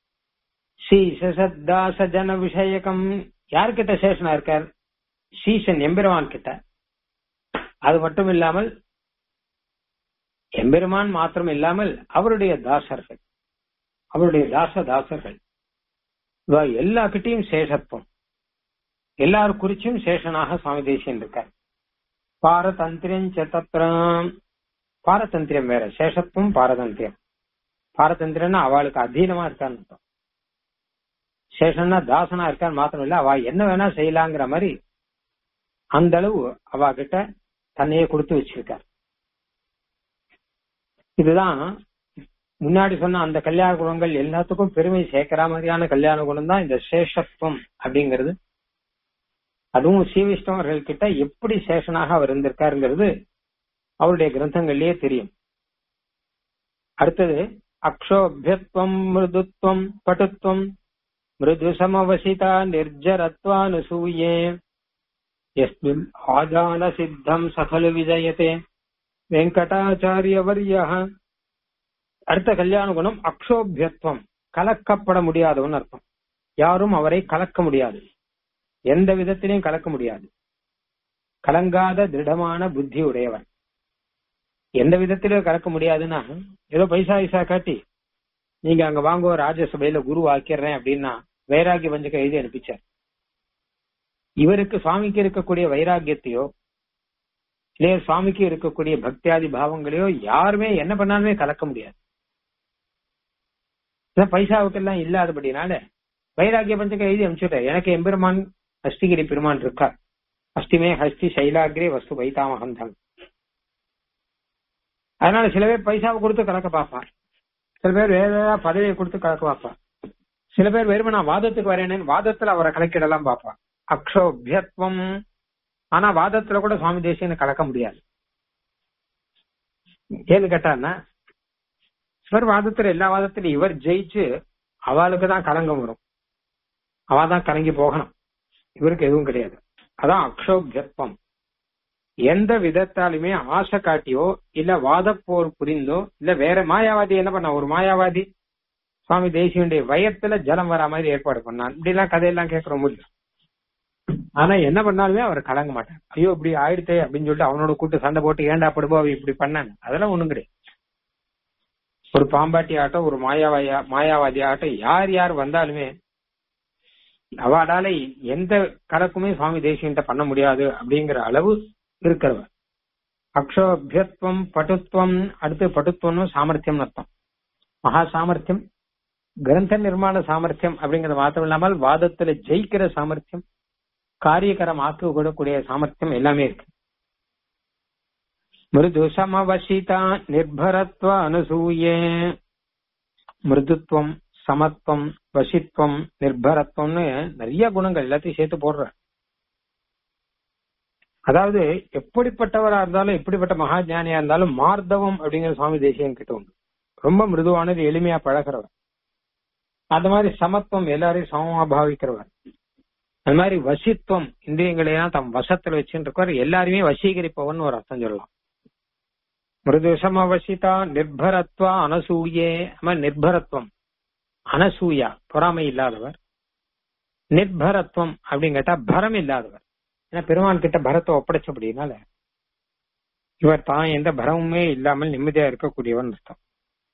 தாச ஜன விஷயகம் யார்கிட்ட சேஷனா இருக்கார் சீசன் எம்பெருமான் கிட்ட அது மட்டும் இல்லாமல் எம்பெருமான் மாத்திரம் இல்லாமல் அவருடைய தாசர்கள் அவருடைய தாச தாசர்கள் எல்லா கிட்டையும் சேஷத்துவம் எல்லாரு குறிச்சும் சேஷனாக சுவாமி தேசியன் இருக்கார் பாரதந்திரம் சத்திரம் பாரதந்திரம் வேற சேஷத்துவம் பாரதந்திரம் பாரதந்திரம்னா அவளுக்கு அதீனமா இருக்கான்னு அர்த்தம் சேஷன்னா தாசனா இருக்கான்னு மாத்திரம் இல்ல அவ என்ன வேணா செய்யலாங்கிற மாதிரி அந்த அளவு அவ கிட்ட தன்னையே கொடுத்து வச்சிருக்கார் இதுதான் முன்னாடி சொன்ன அந்த கல்யாண குணங்கள் எல்லாத்துக்கும் பெருமை சேர்க்கிற மாதிரியான கல்யாண குணம் தான் இந்த சேஷத்துவம் அப்படிங்கிறது அதுவும் ஸ்ரீவிஷ்ணவர்கள் கிட்ட எப்படி சேஷனாக அவர் இருந்திருக்காருங்கிறது அவருடைய கிரந்தங்கள்லயே தெரியும் அடுத்தது அக்ஷோபியத்துவம் மிருதுத்வம் பட்டுத்வம் மிருது சமவசிதா நிர்ஜரத்வானுசூயே எஸ்மின் ஆஜான சித்தம் சகலு விஜயதே வெங்கடாச்சாரியவர்யா அடுத்த கல்யாண குணம் அக்ஷோபியத்துவம் கலக்கப்பட முடியாதவன் அர்த்தம் யாரும் அவரை கலக்க முடியாது எந்த விதத்திலையும் கலக்க முடியாது கலங்காத திருடமான புத்தி உடையவர் எந்த விதத்திலும் கலக்க முடியாதுன்னா ஏதோ பைசா ஐசா காட்டி நீங்க அங்க வாங்குவ ராஜ்யசபையில குரு ஆக்கிறேன் அப்படின்னா வைராகிய பஞ்சக எழுதி அனுப்பிச்சார் இவருக்கு சுவாமிக்கு இருக்கக்கூடிய வைராகியத்தையோ இல்லையா சுவாமிக்கு இருக்கக்கூடிய பக்தியாதி பாவங்களையோ யாருமே என்ன பண்ணாலுமே கலக்க முடியாது பைசாவுக்கு எல்லாம் இல்லாதபடினால வைராகிய பஞ்சக எழுதி அனுப்பிச்சுட்டார் எனக்கு எம்பெருமான் அஷ்டிகிரி பெருமான் இருக்கார் அஷ்டிமே ஹஸ்தி சைலாகிரே வஸ்து வைத்தாமகம் தான் அதனால சில பேர் பைசாவை கொடுத்து கலக்க பார்ப்பார் சில பேர் வேற ஏதாவது பதவியை கொடுத்து கலக்க பார்ப்பார் சில பேர் வெறும் நான் வாதத்துக்கு வரேன்னு வாதத்துல அவரை கலக்கிடலாம் பார்ப்பார் அக்ஷோபியத்துவம் ஆனா வாதத்துல கூட சுவாமி தேசியன்னு கலக்க முடியாது ஏன்னு கேட்டான்னா இவர் வாதத்துல எல்லா வாதத்திலும் இவர் ஜெயிச்சு அவளுக்கு தான் கலங்கம் வரும் அவ தான் கலங்கி போகணும் இவருக்கு எதுவும் கிடையாது அதான் அக்ஷோபியத்துவம் எந்த விதத்தாலுமே ஆசை காட்டியோ இல்ல வாதப்போர் புரிந்தோ இல்ல வேற மாயாவாதி என்ன பண்ண ஒரு மாயாவாதி சுவாமி தேசியனுடைய வயத்துல ஜலம் வரா மாதிரி ஏற்பாடு பண்ணான் இப்படி எல்லாம் கதையெல்லாம் கேட்கிறோம் முடியும் ஆனா என்ன பண்ணாலுமே அவர் கலங்க மாட்டார் ஐயோ இப்படி ஆயிடுத்தே அப்படின்னு சொல்லிட்டு அவனோட கூட்டு சண்டை போட்டு ஏண்டா படுபோ அவ இப்படி பண்ணாங்க அதெல்லாம் ஒண்ணும் கிடையாது ஒரு பாம்பாட்டி ஆட்டம் ஒரு மாயாவாயா மாயாவாதி ஆட்டம் யார் யார் வந்தாலுமே அவளால எந்த கலக்குமே சுவாமி தேசியன்ட்ட பண்ண முடியாது அப்படிங்கிற அளவு இருக்கிறவர் அக்ஷோபியத்துவம் பட்டுத்துவம் அடுத்து பட்டுத்துவம்னு சாமர்த்தியம் அர்த்தம் மகா சாமர்த்தியம் கிரந்த நிர்மாண சாமர்த்தியம் அப்படிங்கறது மாத்திரம் இல்லாமல் வாதத்துல ஜெயிக்கிற சாமர்த்தியம் காரியகரம் ஆக்கி விடக்கூடிய சாமர்த்தியம் எல்லாமே இருக்கு மிருது சமவசிதா நிர்பரத்வ அனுசூயே மிருதுத்துவம் சமத்துவம் வசித்துவம் நிர்பரத்துவம்னு நிறைய குணங்கள் எல்லாத்தையும் சேர்த்து போடுற அதாவது எப்படிப்பட்டவரா இருந்தாலும் எப்படிப்பட்ட மகா ஞானியா இருந்தாலும் மார்தவம் அப்படிங்கிற சுவாமி தேசியம் கிட்ட உண்டு ரொம்ப மிருதுவானது எளிமையா பழகிறவர் அந்த மாதிரி சமத்துவம் எல்லாரையும் சமமா பாவிக்கிறவர் அது மாதிரி வசித்துவம் இந்திரியங்களையெல்லாம் தம் வசத்துல வச்சுட்டு இருக்கவர் எல்லாருமே வசீகரிப்பவன் ஒரு அர்த்தம் சொல்லலாம் மிருது சமவசிதா நிர்பரத்வா அனசூயே நிர்பரத்துவம் அனசூயா பொறாமை இல்லாதவர் நிர்பரத்துவம் அப்படின்னு கேட்டா பரம் இல்லாதவர் ஏன்னா பெருமான் கிட்ட பரத்தை ஒப்படைச்சபடினால இவர் தான் எந்த பரமுமே இல்லாமல் நிம்மதியா இருக்கக்கூடியவன் அர்த்தம்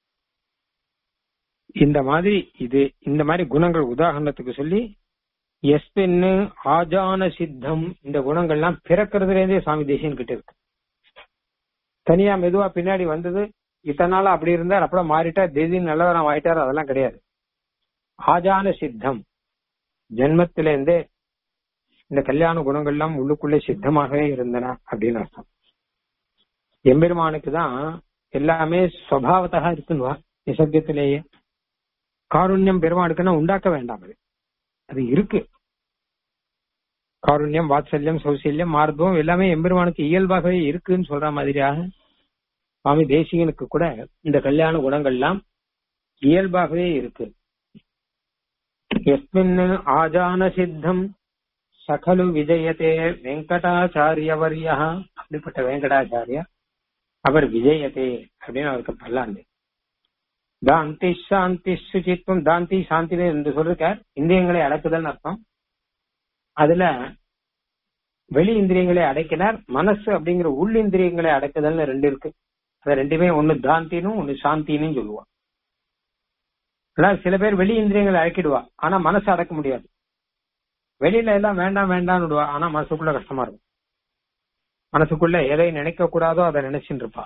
இந்த மாதிரி இது இந்த மாதிரி குணங்கள் உதாரணத்துக்கு சொல்லி எஸ்பின்னு ஆஜான சித்தம் இந்த குணங்கள்லாம் பிறக்கிறதுல இருந்தே சுவாமி தேசியன் கிட்ட இருக்கு தனியா மெதுவா பின்னாடி வந்தது இத்தனை நாள் அப்படி இருந்தார் அப்புறம் மாறிட்டா திடீர்னு நல்லவரம் ஆயிட்டார் அதெல்லாம் கிடையாது ஆஜான சித்தம் ஜென்மத்திலேருந்தே இந்த கல்யாண குணங்கள்லாம் உள்ளுக்குள்ளே சித்தமாகவே இருந்தன அப்படின்னு அர்த்தம் எம்பெருமானுக்கு தான் எல்லாமே சுவாவத்தகா இருக்குன்னுவா நிசப்தத்திலேயே காருண்யம் பெருமானுக்குன்னா உண்டாக்க வேண்டாம் அது அது இருக்கு காருண்யம் வாத்சல்யம் சௌசல்யம் மார்பம் எல்லாமே எம்பெருமானுக்கு இயல்பாகவே இருக்குன்னு சொல்ற மாதிரியாக சுவாமி தேசிகனுக்கு கூட இந்த கல்யாண குணங்கள்லாம் இயல்பாகவே இருக்கு எஸ்மின் ஆஜான சித்தம் சகலு விஜயத்தே வெங்கடாச்சாரியவரியா அப்படிப்பட்ட வெங்கடாச்சாரியா அவர் விஜயத்தே அப்படின்னு அவருக்கு பல்லாண்டு தாந்தி சாந்தி சுச்சித்வம் தாந்தி சாந்தி என்று சொல்லிருக்கார் இந்திரியங்களை அடக்குதல் அர்த்தம் அதுல வெளி இந்திரியங்களை அடைக்கிறார் மனசு அப்படிங்கிற உள் இந்திரியங்களை அடக்குதல்னு ரெண்டு இருக்கு அது ரெண்டுமே ஒன்னு தாந்தினும் ஒன்னு சாந்தின்னு சொல்லுவா அதாவது சில பேர் வெளி இந்திரியங்களை அடக்கிடுவா ஆனா மனசு அடக்க முடியாது வெளியில எல்லாம் வேண்டாம் வேண்டாம்னு விடுவா ஆனா மனசுக்குள்ள கஷ்டமா இருக்கும் மனசுக்குள்ள எதை நினைக்க கூடாதோ அதை நினைச்சுட்டு இருப்பா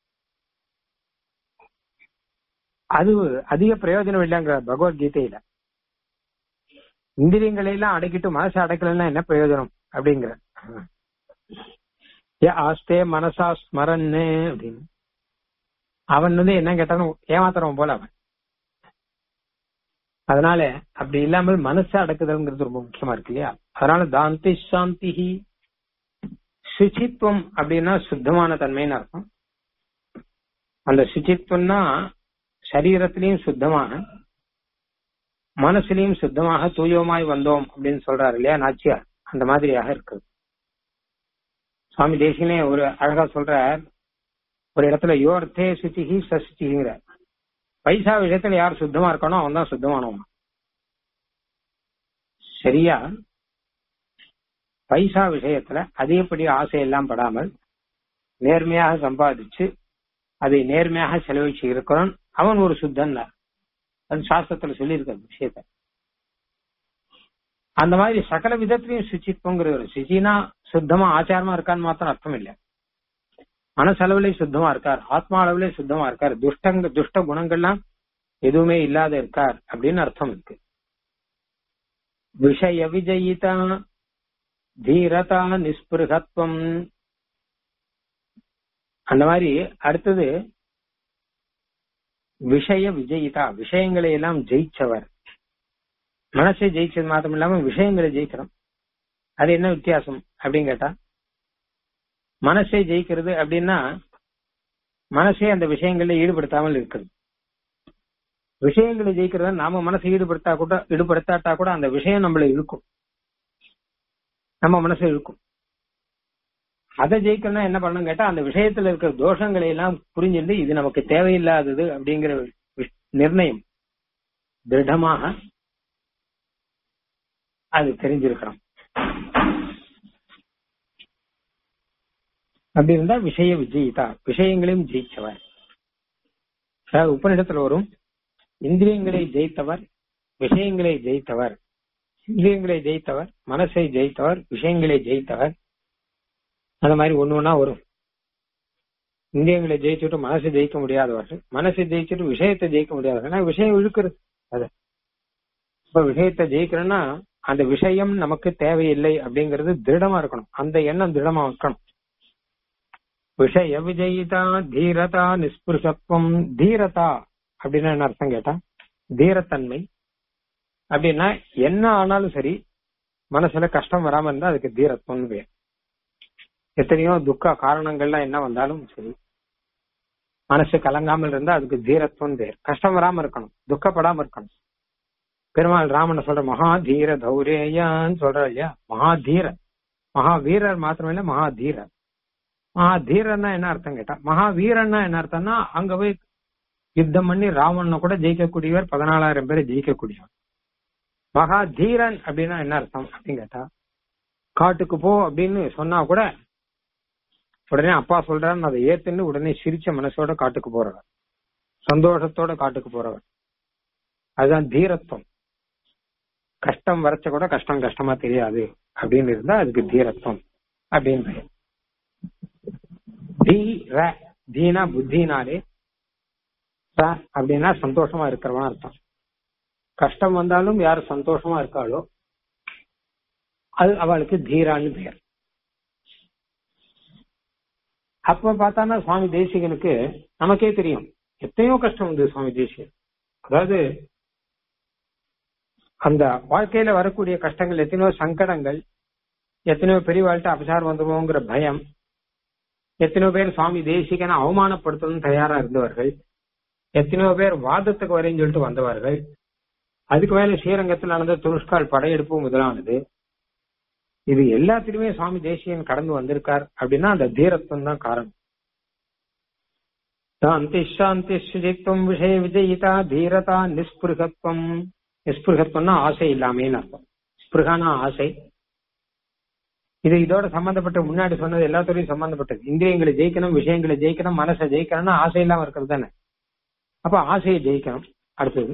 அது அதிக பிரயோஜனம் இல்லைங்கிற பகவத்கீதையில இந்திரியங்களை எல்லாம் அடக்கிட்டு மனசை அடக்கலன்னா என்ன பிரயோஜனம் அப்படிங்கிற ஆஸ்தே மனசா ஸ்மரன்னு அப்படின்னு அவன் வந்து என்ன கேட்டாலும் ஏமாத்துறவன் போல அவன் அதனால அப்படி இல்லாமல் மனசு அடக்குதல்ங்கிறது ரொம்ப முக்கியமா இருக்கு இல்லையா அதனால தாந்தி சாந்தி சுச்சித்துவம் அப்படின்னா சுத்தமான தன்மைன்னு அர்த்தம் அந்த சுச்சித்துவம்னா சரீரத்திலையும் சுத்தமாக மனசுலையும் சுத்தமாக தூயமாய் வந்தோம் அப்படின்னு சொல்றாரு இல்லையா நாச்சியார் அந்த மாதிரியாக இருக்குது சுவாமி தேசிகனே ஒரு அழகா சொல்றார் ஒரு இடத்துல யோர்த்தே சுச்சிஹி சசுச்சிங்கிற பைசா விஷயத்துல யார் சுத்தமா இருக்கானோ அவன் தான் சுத்தமானவன் சரியா பைசா விஷயத்துல அதிகப்படி ஆசையெல்லாம் படாமல் நேர்மையாக சம்பாதிச்சு அதை நேர்மையாக செலவழிச்சு இருக்கிறான் அவன் ஒரு சுத்தன் அது சாஸ்திரத்துல சொல்லியிருக்க விஷயத்த அந்த மாதிரி சகல விதத்திலையும் சுச்சித்துவங்கிறது சுச்சினா சுத்தமா ஆச்சாரமா இருக்கான்னு மாத்திரம் அர்த்தம் இல்லை மனசளவுலே சுத்தமா இருக்கார் ஆத்மா அளவுலே சுத்தமா இருக்கார் துஷ்டங்க துஷ்ட குணங்கள்லாம் எதுவுமே இல்லாத இருக்கார் அப்படின்னு அர்த்தம் இருக்கு விஷய விஜயிதா தீரதா நிஸ்பிருகத்துவம் அந்த மாதிரி அடுத்தது விஷய விஜயிதா விஷயங்களை எல்லாம் ஜெயிச்சவர் மனசை ஜெயிச்சது மாத்திரம் இல்லாம விஷயங்களை ஜெயிக்கிறோம் அது என்ன வித்தியாசம் அப்படின்னு கேட்டா மனசை ஜெயிக்கிறது அப்படின்னா மனசை அந்த விஷயங்கள்ல ஈடுபடுத்தாமல் இருக்கிறது விஷயங்களை ஜெயிக்கிறத நாம மனசை ஈடுபடுத்தா கூட ஈடுபடுத்தாட்டா கூட அந்த விஷயம் நம்மளை இழுக்கும் நம்ம மனசை இழுக்கும் அதை ஜெயிக்கணும்னா என்ன பண்ணணும் கேட்டா அந்த விஷயத்துல இருக்கிற தோஷங்களை எல்லாம் புரிஞ்சுட்டு இது நமக்கு தேவையில்லாதது அப்படிங்கிற நிர்ணயம் திருடமாக அது தெரிஞ்சிருக்கிறோம் அப்படி இருந்தா விஷய விஜயிதா விஷயங்களையும் ஜெயிச்சவர் அதாவது உபநிடத்துல வரும் இந்திரியங்களை ஜெயித்தவர் விஷயங்களை ஜெயித்தவர் இந்திரியங்களை ஜெயித்தவர் மனசை ஜெயித்தவர் விஷயங்களை ஜெயித்தவர் அந்த மாதிரி ஒண்ணு ஒன்னா வரும் இந்திரியங்களை ஜெயிச்சுட்டு மனசை ஜெயிக்க முடியாதவர்கள் மனசை ஜெயிச்சுட்டு விஷயத்தை ஜெயிக்க முடியாதவர்கள் விஷயம் இழுக்கிறது அது இப்ப விஷயத்தை ஜெயிக்கிறோம்னா அந்த விஷயம் நமக்கு தேவையில்லை அப்படிங்கிறது திருடமா இருக்கணும் அந்த எண்ணம் திருடமா இருக்கணும் விஷய விஜயிதா தீரதா நிஸ்பிருஷத்துவம் தீரதா அப்படின்னு என்ன அர்த்தம் கேட்டா தீரத்தன்மை அப்படின்னா என்ன ஆனாலும் சரி மனசுல கஷ்டம் வராம இருந்தா அதுக்கு தீரத்துவம்னு பேர் எத்தனையோ துக்க காரணங்கள்லாம் என்ன வந்தாலும் சரி மனசு கலங்காமல் இருந்தா அதுக்கு தீரத்துவம் பேர் கஷ்டம் வராம இருக்கணும் துக்கப்படாம இருக்கணும் பெருமாள் ராமன் சொல்ற மகா தீர தௌரேயான்னு சொல்ற இல்லையா மகா தீர மகா வீரர் மாத்திரம் இல்ல மகா தீரர் மகா தீரன்னா என்ன அர்த்தம் கேட்டா மகா வீரன்னா என்ன அர்த்தம்னா அங்க போய் யுத்தம் பண்ணி ராவணனை கூட ஜெயிக்கக்கூடியவர் பதினாலாயிரம் பேரை ஜெயிக்கக்கூடியவர் மகா தீரன் அப்படின்னா என்ன அர்த்தம் அப்படின்னு கேட்டா காட்டுக்கு போ அப்படின்னு சொன்னா கூட உடனே அப்பா சொல்றாருன்னு அதை ஏத்துன்னு உடனே சிரிச்ச மனசோட காட்டுக்கு போறவர் சந்தோஷத்தோட காட்டுக்கு போறவர் அதுதான் தீரத்துவம் கஷ்டம் வரைச்ச கூட கஷ்டம் கஷ்டமா தெரியாது அப்படின்னு இருந்தா அதுக்கு தீரத்துவம் அப்படின்னு பெயர் தீர தீனா புத்தினாலே அப்படின்னா சந்தோஷமா இருக்கிறவன் அர்த்தம் கஷ்டம் வந்தாலும் யார் சந்தோஷமா இருக்காளோ அது அவளுக்கு தீரான்னு பெயர் அப்ப பார்த்தானா சுவாமி தேசிகனுக்கு நமக்கே தெரியும் எத்தனையோ கஷ்டம் வந்து சுவாமி தேசிகன் அதாவது அந்த வாழ்க்கையில வரக்கூடிய கஷ்டங்கள் எத்தனையோ சங்கடங்கள் எத்தனையோ பெரியவாழ்கிட்ட அபசாரம் வந்துருவோங்கிற பயம் எத்தனையோ பேர் சுவாமி தேசிகனை அவமானப்படுத்தணும் தயாரா இருந்தவர்கள் எத்தனையோ பேர் வாதத்துக்கு வரையும் சொல்லிட்டு வந்தவர்கள் அதுக்கு மேல ஸ்ரீரங்கத்தில் நடந்த துணுஷ்கால் படையெடுப்பு முதலானது இது எல்லாத்திலுமே சுவாமி தேசியன் கடந்து வந்திருக்கார் அப்படின்னா அந்த தீரத்துவம் தான் காரணம் சாந்தி சாந்தி சுஜித்துவம் விஷய விஜயிதா தீரதா நிஸ்பிருகத்துவம் நிஸ்பிருகத்துவம்னா ஆசை இல்லாமேன்னு அர்த்தம் ஸ்பிருகானா ஆசை இது இதோட சம்பந்தப்பட்ட முன்னாடி சொன்னது எல்லாத்துறையும் சம்பந்தப்பட்டது இந்திரியங்களை ஜெயிக்கணும் விஷயங்களை ஜெயிக்கணும் மனசை ஜெயிக்கணும்னா ஆசை இல்லாம இருக்கிறது தானே அப்ப ஆசையை ஜெயிக்கணும் அடுத்தது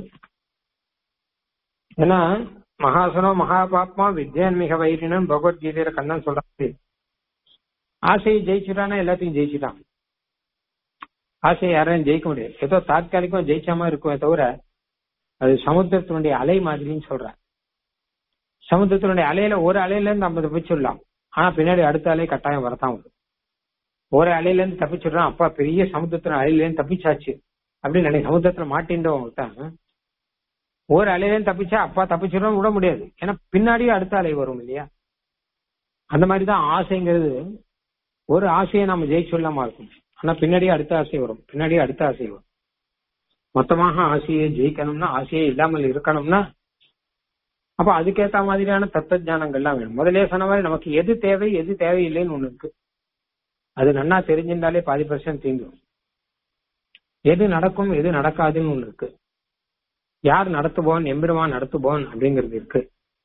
ஏன்னா மகாசனோ மகாபாப்மா வித்யான் மிக வைரினம் பகவத்கீதையில கண்ணன் சொல்றாரு ஆசையை ஜெயிச்சுட்டானா எல்லாத்தையும் ஜெயிச்சுட்டான் ஆசையை யாரையும் ஜெயிக்க முடியாது ஏதோ தாத்காலிகமா ஜெயிச்சாம இருக்குமே தவிர அது சமுத்திரத்தினுடைய அலை மாதிரின்னு சொல்ற சமுத்திரத்தினுடைய அலையில ஒரு அலையில இருந்து ஐம்பது போய் சொல்லலாம் ஆனா பின்னாடி அடுத்த அலை கட்டாயம் வரத்தான் வரும் ஒரு அலையில இருந்து தப்பிச்சிடுறான் அப்பா பெரிய சமுத்திரத்துல அலையில இருந்து தப்பிச்சாச்சு அப்படின்னு நினைக்க சமுத்திரத்துல மாட்டின்றவங்க தான் ஒரு அலையில இருந்து தப்பிச்சா அப்பா தப்பிச்சிடும் விட முடியாது ஏன்னா பின்னாடியே அடுத்த அலை வரும் இல்லையா அந்த மாதிரிதான் ஆசைங்கிறது ஒரு ஆசையை நம்ம ஜெயிச்சுள்ளாம இருக்கும் ஆனா பின்னாடியே அடுத்த ஆசை வரும் பின்னாடியே அடுத்த ஆசை வரும் மொத்தமாக ஆசையை ஜெயிக்கணும்னா ஆசையே இல்லாமல் இருக்கணும்னா அப்ப அதுக்கேத்த மாதிரியான தத்துவ ஞானங்கள்லாம் வேணும் முதலே சொன்ன மாதிரி நமக்கு எது தேவை எது தேவையில்லைன்னு ஒண்ணு இருக்கு அது நன்னா தெரிஞ்சிருந்தாலே பாதி பர்சன்ட் தீங்கும் எது நடக்கும் எது நடக்காதுன்னு ஒண்ணு இருக்கு யார் நடத்துபோன் எம்பெருமான் நடத்துபோன் அப்படிங்கிறது இருக்கு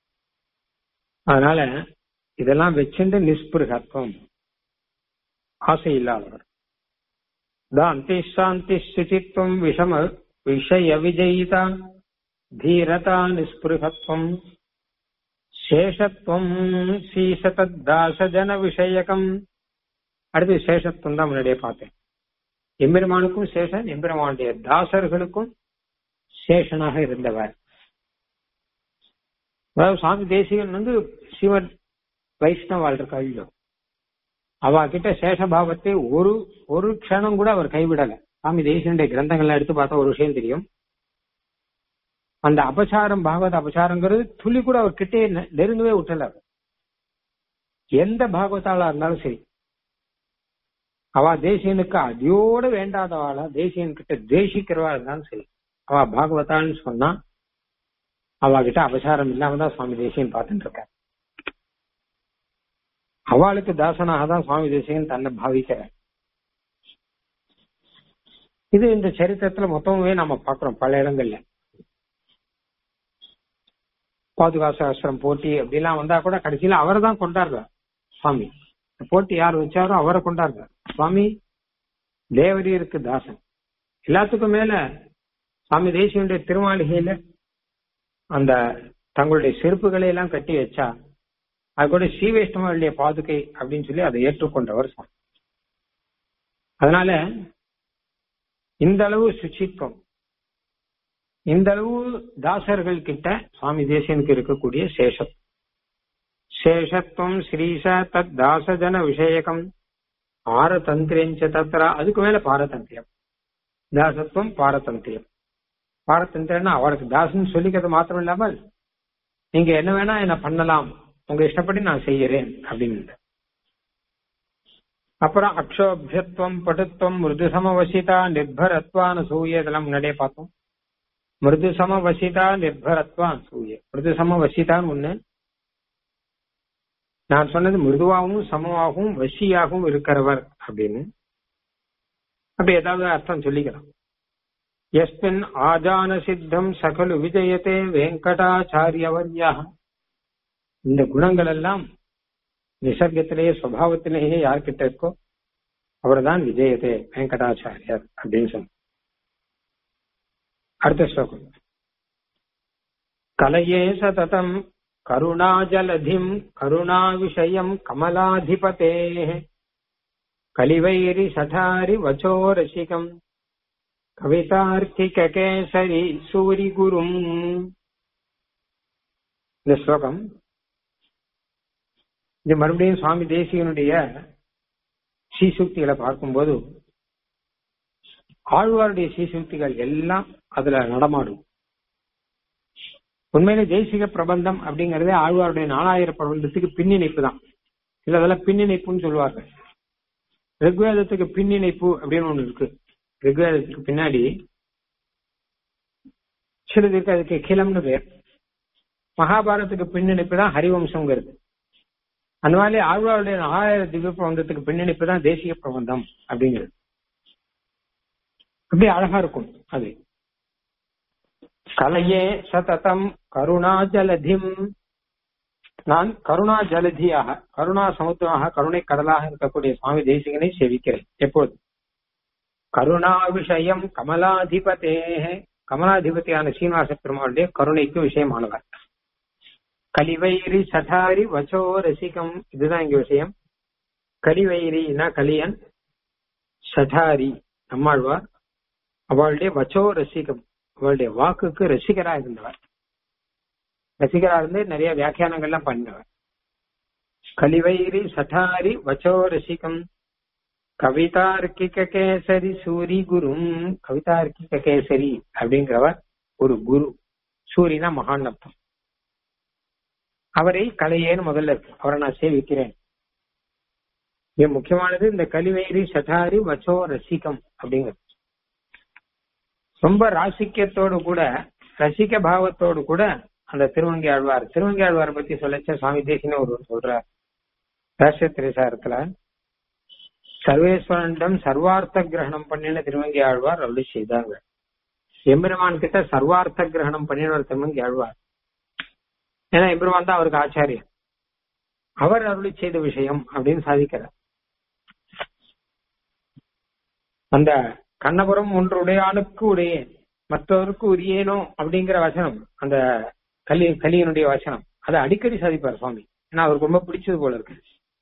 அதனால இதெல்லாம் வச்சுட்டு நிஸ்பிருகத்துவம் ஆசை இல்லாதவர் தாந்தி சாந்தி சுச்சித்வம் விஷம விஷய விஜயிதா தீரதா நிஸ்பிருகத்துவம் சேஷத்துவம் சீசதாசஜன விஷயகம் அடுத்து சேஷத்துவம் தான் முன்னாடியே பார்த்தேன் எம்பெருமானுக்கும் சேஷன் எம்பெருமானுடைய தாசர்களுக்கும் சேஷனாக இருந்தவர் அதாவது சுவாமி தேசிகன் வந்து சிவன் வைஷ்ணவாள் இருக்காள் அவ கிட்ட சேஷபாவத்தை ஒரு ஒரு க்ஷணம் கூட அவர் கைவிடல சுவாமி தேசியனுடைய கிரந்தங்கள்லாம் எடுத்து பார்த்தா ஒரு விஷயம் தெரியும் அந்த அபசாரம் பாகவத அபசாரங்கிறது துளி கூட அவர் கிட்டே நெ- நெருங்கவே விட்டல அவர் எந்த பாகவதாளா இருந்தாலும் சரி அவ தேசியனுக்கு அடியோட வேண்டாதவாளா தேசியன் கிட்ட தேசிக்கிறவா இருந்தாலும் சரி அவ பாகவதான்னு சொன்னா அவ கிட்ட அபசாரம் இல்லாம தான் சுவாமி தேசியன் பார்த்துட்டு இருக்கார் அவளுக்கு தாசனாக தான் சுவாமி தேசிகன் தன்னை பாவிக்கிறார் இது இந்த சரித்திரத்துல மொத்தமே நம்ம பார்க்கிறோம் பல இடங்கள்ல பாதுகாசாஸ்திரம் போட்டி அப்படிலாம் வந்தா கூட கடைசியில அவரை தான் கொண்டாடுறார் சுவாமி இந்த போட்டி யார் வச்சாரோ அவரை கொண்டாடுறார் சுவாமி தேவரீருக்கு தாசன் எல்லாத்துக்கும் மேல சுவாமி தேசியனுடைய திருமாளிகையில அந்த தங்களுடைய செருப்புகளை எல்லாம் கட்டி வச்சா அது கூட ஸ்ரீ வைஷ்ணவருடைய பாதுகை அப்படின்னு சொல்லி அதை ஏற்றுக்கொண்டவர் சுவாமி அதனால இந்த அளவு சுச்சித்வம் இந்த அளவு தாசர்கள் கிட்ட சுவாமி தேசியனுக்கு இருக்கக்கூடிய சேஷம் சேஷத்துவம் ஸ்ரீச தத் தாசஜன விஷயகம் பாரதந்திரஞ்ச தத்ரா அதுக்கு மேல பாரதந்திரியம் தாசத்துவம் பாரதந்திரியம் பாரதந்திரம்னா அவருக்கு தாசன் சொல்லிக்கிறது மாத்திரம் இல்லாமல் நீங்க என்ன வேணா என்ன பண்ணலாம் உங்க இஷ்டப்படி நான் செய்யறேன் அப்படின்னு அப்புறம் அக்ஷோபியத்துவம் படுத்துவம் மிருது சமவசிதா நிர்பரத்வான் சூய இதெல்லாம் முன்னாடியே பார்த்தோம் மிருது சமவசிதா நிர்பரத்வான் சூய மிருது சமவசிதான்னு ஒண்ணு நான் சொன்னது மிருதுவாகவும் சமமாகவும் வசியாகவும் இருக்கிறவர் அப்படின்னு அப்படி ஏதாவது அர்த்தம் சொல்லிக்கலாம் எஸ்மின் ஆஜான சித்தம் சகலு விஜயத்தே வெங்கடாச்சாரியவர்யா இந்த குணங்கள் எல்லாம் நிசர்க்கத்திலேயே சுவாவத்திலேயே யார்கிட்ட இருக்கோ அவர்தான் விஜயதே வெங்கடாச்சாரியர் அப்படின்னு சொன்ன அடுத்த ஸ்லோகம் கலையே சததம் கருணாஜலதிம் கருணா விஷயம் கமலாதிபதே கலிவைரி சடாரி வச்சோ ரசிகம் கவிதார்த்திக கேசரி சூரி குரும் இந்த ஸ்லோகம் இது மறுபடியும் சுவாமி தேசிகனுடைய சீசுக்திகளை பார்க்கும்போது ஆழ்வாருடைய சீசுக்திகள் எல்லாம் அதுல நடமாடும் உண்மையிலே தேசிக பிரபந்தம் அப்படிங்கறதே ஆழ்வாருடைய நாலாயிர பிரபந்தத்துக்கு பின்னிணைப்பு தான் சிலதெல்லாம் பின்னிணைப்புன்னு சொல்லுவார்கள் ரிக்வேதத்துக்கு பின்னிணைப்பு அப்படின்னு ஒண்ணு இருக்கு ரிக்வேதத்துக்கு பின்னாடி சிலது இருக்கு அதுக்கு கிளம்னு பேர் மகாபாரதத்துக்கு பின்னிணைப்பு தான் ஹரிவம்சங்கிறது அந்த மாதிரி ஆழ்வாருடைய நாலாயிர திவ்ய பிரபந்தத்துக்கு பின்னணிப்பு தான் தேசிய பிரபந்தம் அப்படிங்கிறது அப்படி அழகா இருக்கும் அது கலையே சததம் கருணா ஜலதிம் நான் கருணா ஜலதியாக கருணா சமுத்திரமாக கருணை கடலாக இருக்கக்கூடிய சுவாமி தேசிகனை சேவிக்கிறேன் எப்போது கருணா விஷயம் கமலாதிபதே கமலாதிபதியான சீனிவாச பெருமாளுடைய கருணைக்கு விஷயமானவர் கலிவைரி சடாரி வச்சோ ரசிகம் இதுதான் இங்க விஷயம் கலிவைரினா கலியன் சடாரி நம்மாழ்வார் அவளுடைய வச்சோ ரசிகம் அவளுடைய வாக்குக்கு ரசிகரா இருந்தவர் ரசிகரா இருந்து நிறைய வியாக்கியானங்கள்லாம் பண்ணவர் கலிவைரி சடாரி வச்சோ ரசிகம் கவிதார்க்கிக கேசரி சூரி குரும் கவிதார்க்கிக கேசரி அப்படிங்கிறவர் ஒரு குரு சூரினா மகான் அர்த்தம் அவரை கலையேன்னு முதல்ல இருக்கு அவரை நான் சேவிக்கிறேன் மிக முக்கியமானது இந்த கலிவேரி சட்டாரி வச்சோ ரசிகம் அப்படிங்கிறது ரொம்ப ராசிக்கியத்தோடு கூட ரசிக்க பாவத்தோடு கூட அந்த திருவங்கி ஆழ்வார் திருவங்கி ஆழ்வார் பத்தி சொல்லச்ச சுவாமி தேசின ஒருவர் சொல்றார் ராஷ்டிர திரைசாரத்துல சர்வேஸ்வரனிடம் சர்வார்த்த கிரகணம் பண்ணின திருவங்கி ஆழ்வார் அருளி செய்தாங்க எம்பெருமான் கிட்ட சர்வார்த்த கிரகணம் பண்ணினவர் திருவங்கி ஆழ்வார் ஏன்னா எம்பெருமான் தான் அவருக்கு ஆச்சாரியர் அவர் அருளி செய்த விஷயம் அப்படின்னு சாதிக்கிறார் அந்த கண்ணபுரம் ஒன்று உடையானுக்கு உடையேன் மற்றவருக்கு உரியேனோ அப்படிங்கிற வசனம் அந்த கலி கலியனுடைய வசனம் அதை அடிக்கடி சாதிப்பார் சுவாமி ஏன்னா அவருக்கு ரொம்ப பிடிச்சது போல இருக்கு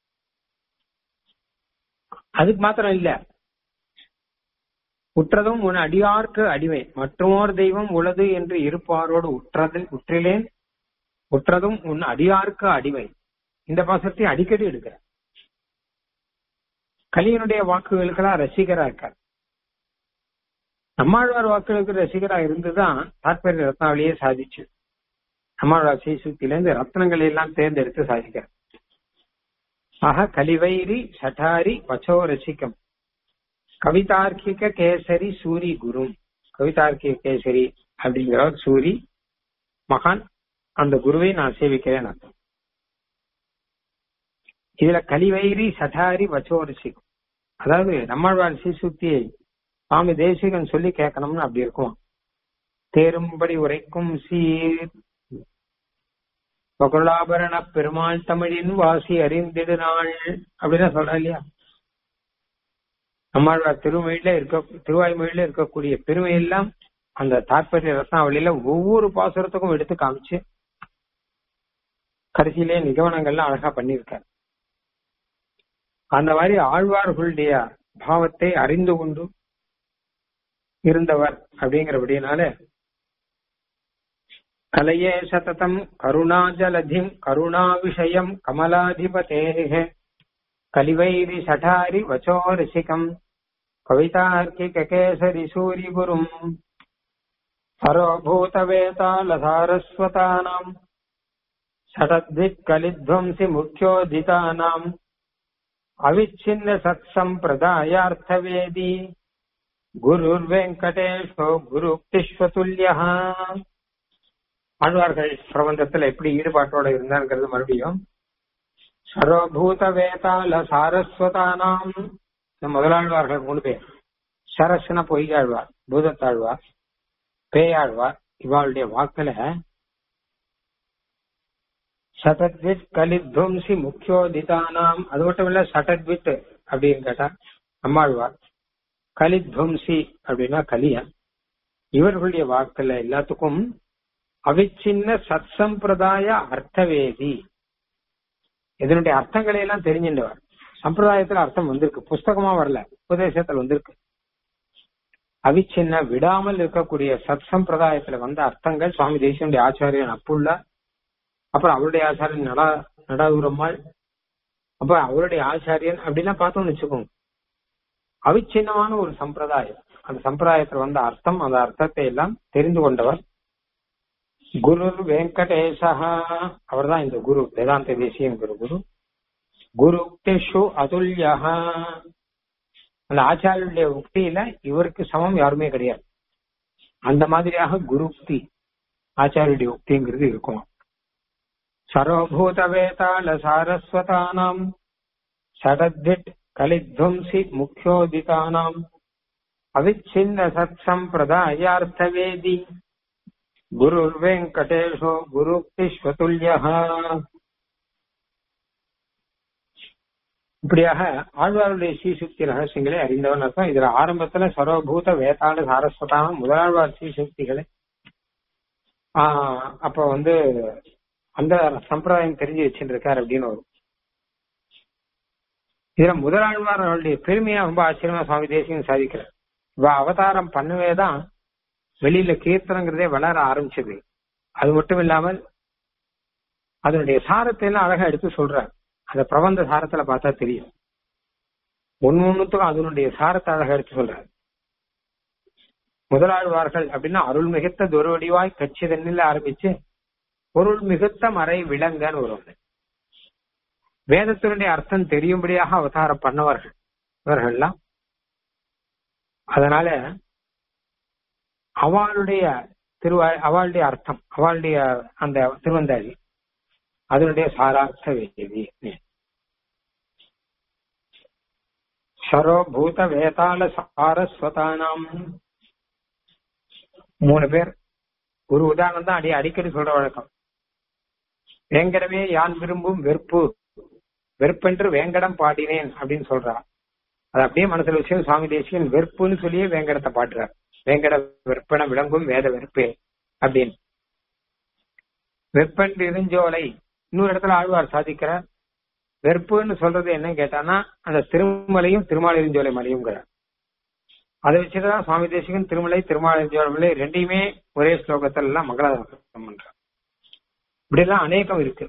அதுக்கு மாத்திரம் இல்ல உற்றதும் உன் அடியார்க்கு அடிமை மற்றோர் தெய்வம் உளது என்று இருப்பாரோடு உற்றது உற்றிலேன் உற்றதும் உன் அடியார்க்கு அடிமை இந்த பாசத்தை அடிக்கடி எடுக்கிறார் கலியனுடைய வாக்குகளுக்கெல்லாம் ரசிகரா இருக்கார் நம்மாழ்வார் வாக்குகளுக்கு ரசிகரா இருந்துதான் தாற்பரிய ரத்னாவளியே சாதிச்சு நம்மாழ்வார் சீசுத்திலிருந்து ரத்னங்களை எல்லாம் தேர்ந்தெடுத்து சாதிக்கிறார் ஆக கலிவைரி சட்டாரி வச்சோ ரசிக்கம் கவிதார்க்கிக கேசரி சூரி குரு கவிதார்க்கிக கேசரி அப்படிங்கிறவர் சூரி மகான் அந்த குருவை நான் சேவிக்கிறேன் அர்த்தம் இதுல கலிவைரி சட்டாரி வச்சோ ரசிக்கம் அதாவது நம்மாழ்வார் சீசுத்தியை சுவாமி தேசிகன் சொல்லி கேட்கணும்னு அப்படி இருக்கும் தேரும்படி உரைக்கும் சீர் பகுலாபரண பெருமாள் தமிழின் வாசி அறிந்திடு நாள் அப்படின்னு சொல்ற இல்லையா நம்மாழ்வார் திருமொழியில இருக்க திருவாய்மொழியில இருக்கக்கூடிய பெருமை எல்லாம் அந்த தாற்பரிய ரத்னாவளியில ஒவ்வொரு பாசுரத்துக்கும் எடுத்து காமிச்சு கடைசியிலே நிகமனங்கள்லாம் அழகா பண்ணியிருக்காரு அந்த மாதிரி ஆழ்வார்களுடைய பாவத்தை அறிந்து கொண்டு இருந்தவர் அப்படிங்கிறபடினால கலையே சததம் கருணாஜலதிம் கருணா விஷயம் கமலாதிபதே கலிவைரி சட்டாரி வச்சோ ரசிகம் கவிதார்க்கிக கேசரி சூரி குரும் சரோபூத வேதாளசாரஸ்வதானாம் ஷடத்வித் கலித்வம்சி முக்கியோதிதானாம் அவிச்சின்ன சத் சம்பிரதாயார்த்தவேதி குருர் வெங்கடேஷோ குருக்திஸ்வதுல்யா ஆழ்வார்கள் பிரபந்தத்துல எப்படி ஈடுபாட்டோட இருந்தாங்கிறது மறுபடியும் சர்வபூத வேதால சாரஸ்வதானாம் முதலாழ்வார்கள் மூணு பேர் சரஸ்ன பொய்யாழ்வார் பூதத்தாழ்வார் பேயாழ்வார் இவாளுடைய வாக்குல சதத்வித் கலித்வம்சி முக்கியோதிதானாம் அது மட்டும் இல்ல சடத்வித் அப்படின்னு கேட்டா நம்மாழ்வார் கலித்வம்சி அப்படின்னா கலியன் இவர்களுடைய வாக்குல எல்லாத்துக்கும் அவிச்சின்ன சத் சம்பிரதாய அர்த்தவேதி இதனுடைய அர்த்தங்களை எல்லாம் தெரிஞ்சின்றவர் சம்பிரதாயத்துல அர்த்தம் வந்திருக்கு புஸ்தகமா வரல உபதேசத்துல வந்திருக்கு அவிச்சின்ன விடாமல் இருக்கக்கூடிய சத் சம்பிரதாயத்துல வந்த அர்த்தங்கள் சுவாமி தேசியனுடைய ஆச்சாரியன் அப்புள்ள அப்புறம் அவருடைய ஆச்சாரியன் நடா நடாதுரம்மாள் அப்புறம் அவருடைய ஆச்சாரியன் அப்படிலாம் பார்த்தோம்னு வச்சுக்கோங்க அவிச்சின்னமான ஒரு சம்பிரதாயம் அந்த சம்பிரதாயத்துல வந்த அர்த்தம் அந்த அர்த்தத்தை எல்லாம் தெரிந்து கொண்டவர் குரு வெங்கடேசா அவர் தான் இந்த குரு வேதாந்த தேசியம் குரு குரு குரு உக்திஷு அதுல்யா அந்த ஆச்சாரியருடைய உக்தியில இவருக்கு சமம் யாருமே கிடையாது அந்த மாதிரியாக குரு உக்தி ஆச்சாரியருடைய உக்திங்கிறது இருக்கும் சர்வபூத வேதாள சாரஸ்வதானாம் ஷடத்விட் கலித்வம்சி முக்கியோதிதானாம் அவிச்சின்ன சத் சம்பிரதாயார்த்தவேதி குருர் வெங்கடேஷோ குருக்திஸ்வதுல்யா இப்படியாக ஆழ்வாருடைய ஸ்ரீசுக்தி ரகசியங்களை அறிந்தவன் அர்த்தம் இதுல ஆரம்பத்துல சர்வபூத வேதாள சாரஸ்வதான முதலாழ்வார் ஸ்ரீசுக்திகளை ஆஹ் அப்ப வந்து அந்த சம்பிரதாயம் தெரிஞ்சு வச்சுருக்காரு அப்படின்னு வரும் இதுல முதலாழ்வார் அவருடைய பெருமையா ரொம்ப ஆச்சரியமா சுவாமி தேசியம் சாதிக்கிறார் இவ அவதாரம் பண்ணவேதான் வெளியில கீர்த்தனங்கிறதே வளர ஆரம்பிச்சது அது மட்டும் இல்லாமல் அதனுடைய சாரத்தை எல்லாம் அழகா எடுத்து சொல்றார் அந்த பிரபந்த சாரத்துல பார்த்தா தெரியும் ஒன்னு ஒண்ணுத்துக்கும் அதனுடைய சாரத்தை அழகா எடுத்து சொல்றாரு முதலாழ்வார்கள் அப்படின்னா அருள் மிகுத்த துருவடிவாய் கட்சி தண்ணில ஆரம்பிச்சு பொருள் மிகுத்த மறை விலங்கன்னு வரும் வேதத்தினுடைய அர்த்தம் தெரியும்படியாக அவதாரம் பண்ணவர்கள் இவர்கள்லாம் அதனால அவளுடைய திருவா அவளுடைய அர்த்தம் அவளுடைய அந்த திருவந்தாதி அதனுடைய சாரார்த்த வேதி சரோபூத வேதாள சாரஸ்வதானாம் மூணு பேர் ஒரு உதாரணம் தான் அடி அடிக்கடி சொல்ற வழக்கம் வேங்கடமே யான் விரும்பும் வெறுப்பு வெறுப்பென்று வேங்கடம் பாடினேன் அப்படின்னு சொல்றா அது அப்படியே மனசுல வச்சு சுவாமி தேசியன் வெறுப்புன்னு சொல்லியே வேங்கடத்தை பாடுறார் வேங்கட வெற்பன விளங்கும் வேத வெறுப்பே அப்படின்னு வெப்பன் இருஞ்சோலை இன்னொரு இடத்துல ஆழ்வார் சாதிக்கிறார் வெறுப்புன்னு சொல்றது என்ன கேட்டானா அந்த திருமலையும் திருமாலிருஞ்சோலை மலையுங்கிறார் அதை வச்சுதான் சுவாமி தேசிகன் திருமலை திருமாலிருஞ்சோலை ரெண்டையுமே ஒரே ஸ்லோகத்துல எல்லாம் மங்களாதாசம் பண்றார் இப்படி எல்லாம் அநேகம் இருக்கு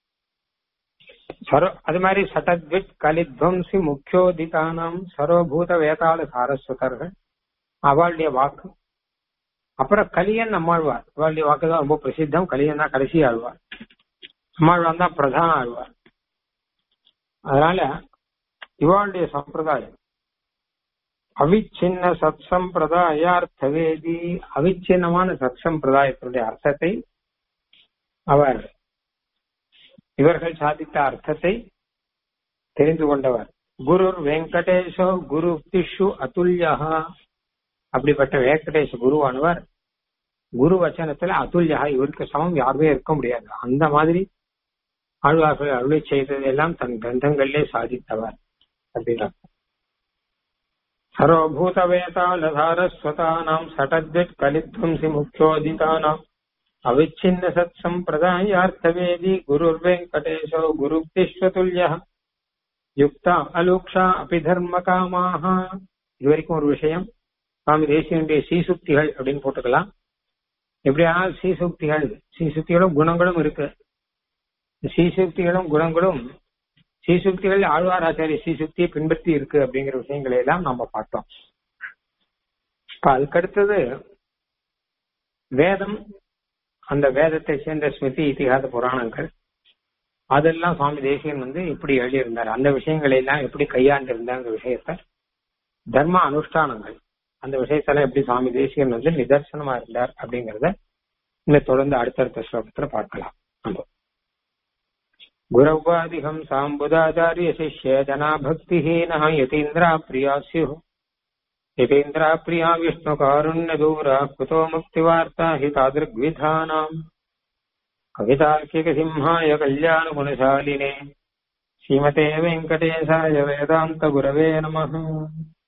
சரோ அது மாதிரி சட்டத்விட் கலித்வம்சி முக்கியோதிதானம் சரோபூத வேதாள சாரஸ்வதர்கள் அவளுடைய வாக்கு அப்புறம் கலியன் நம்மாழ்வார் அவளுடைய வாக்கு தான் ரொம்ப பிரசித்தம் கலியன் தான் கடைசி ஆழ்வார் நம்மாழ்வார் தான் பிரதான ஆழ்வார் அதனால இவாளுடைய சம்பிரதாயம் அவிச்சின்ன சத் சம்பிரதாயார்த்தவேதி அவிச்சின்னமான சத் சம்பிரதாயத்தினுடைய அர்த்தத்தை அவர் இவர்கள் சாதித்த அர்த்தத்தை தெரிந்து கொண்டவர் குரு வெங்கடேஷோ குரு திஷு அதுல்யா அப்படிப்பட்ட வெங்கடேஷ குருவானவர் குரு வச்சனத்துல அதுல்யா இவருக்கு சமம் யாருமே இருக்க முடியாது அந்த மாதிரி ஆழ்வார்கள் அருளை செய்ததெல்லாம் தன் கிரந்தங்களிலே சாதித்தவர் அப்படின்னார் சர்வபூத வேதாலதாரஸ்வதானாம் சடத்விட் கலித்வம்சி முக்கியோதிதானாம் அவிச்சின்ன சத் சம்பிரதாயார்த்தவேதி குருர் வெங்கடேஷோ குருப்திஸ்வதுல்யா யுக்தா அலூக்ஷா அபி தர்ம காமாக இது வரைக்கும் ஒரு விஷயம் சுவாமி தேசியனுடைய சீசுக்திகள் அப்படின்னு போட்டுக்கலாம் எப்படியானால் சீசுக்திகள் சீசுக்திகளும் குணங்களும் இருக்கு சீசுக்திகளும் குணங்களும் சீசுக்திகள் ஆழ்வாராச்சாரிய சீசுக்தியை பின்பற்றி இருக்கு அப்படிங்கிற விஷயங்களை எல்லாம் நம்ம பார்த்தோம் இப்ப அதுக்கடுத்தது வேதம் அந்த வேதத்தை சேர்ந்த ஸ்மிருதி இத்திகாத புராணங்கள் அதெல்லாம் சுவாமி தேசியன் வந்து இப்படி எழுதியிருந்தார் அந்த விஷயங்களை எல்லாம் எப்படி கையாண்டிருந்தாங்க விஷயத்த தர்ம அனுஷ்டானங்கள் அந்த விஷயத்தெல்லாம் எப்படி சுவாமி தேசியன் வந்து நிதர்சனமா இருந்தார் அப்படிங்கறத இன்னும் தொடர்ந்து அடுத்தடுத்த ஸ்லோகத்துல பார்க்கலாம் நம்ம गुरवादिहं साम्बुदाचार्य शिष्य जना भक्तिहीनः यतीन्द्रा प्रिया स्युः यतीन्द्रा प्रिया विष्णुकारुण्यदूरा कुतो मुक्तिवार्ता हि तादृग्विधानाम् कवितार्किकसिंहाय कल्याणगुणशालिने श्रीमते वेङ्कटेशाय वेदान्तगुरवे नमः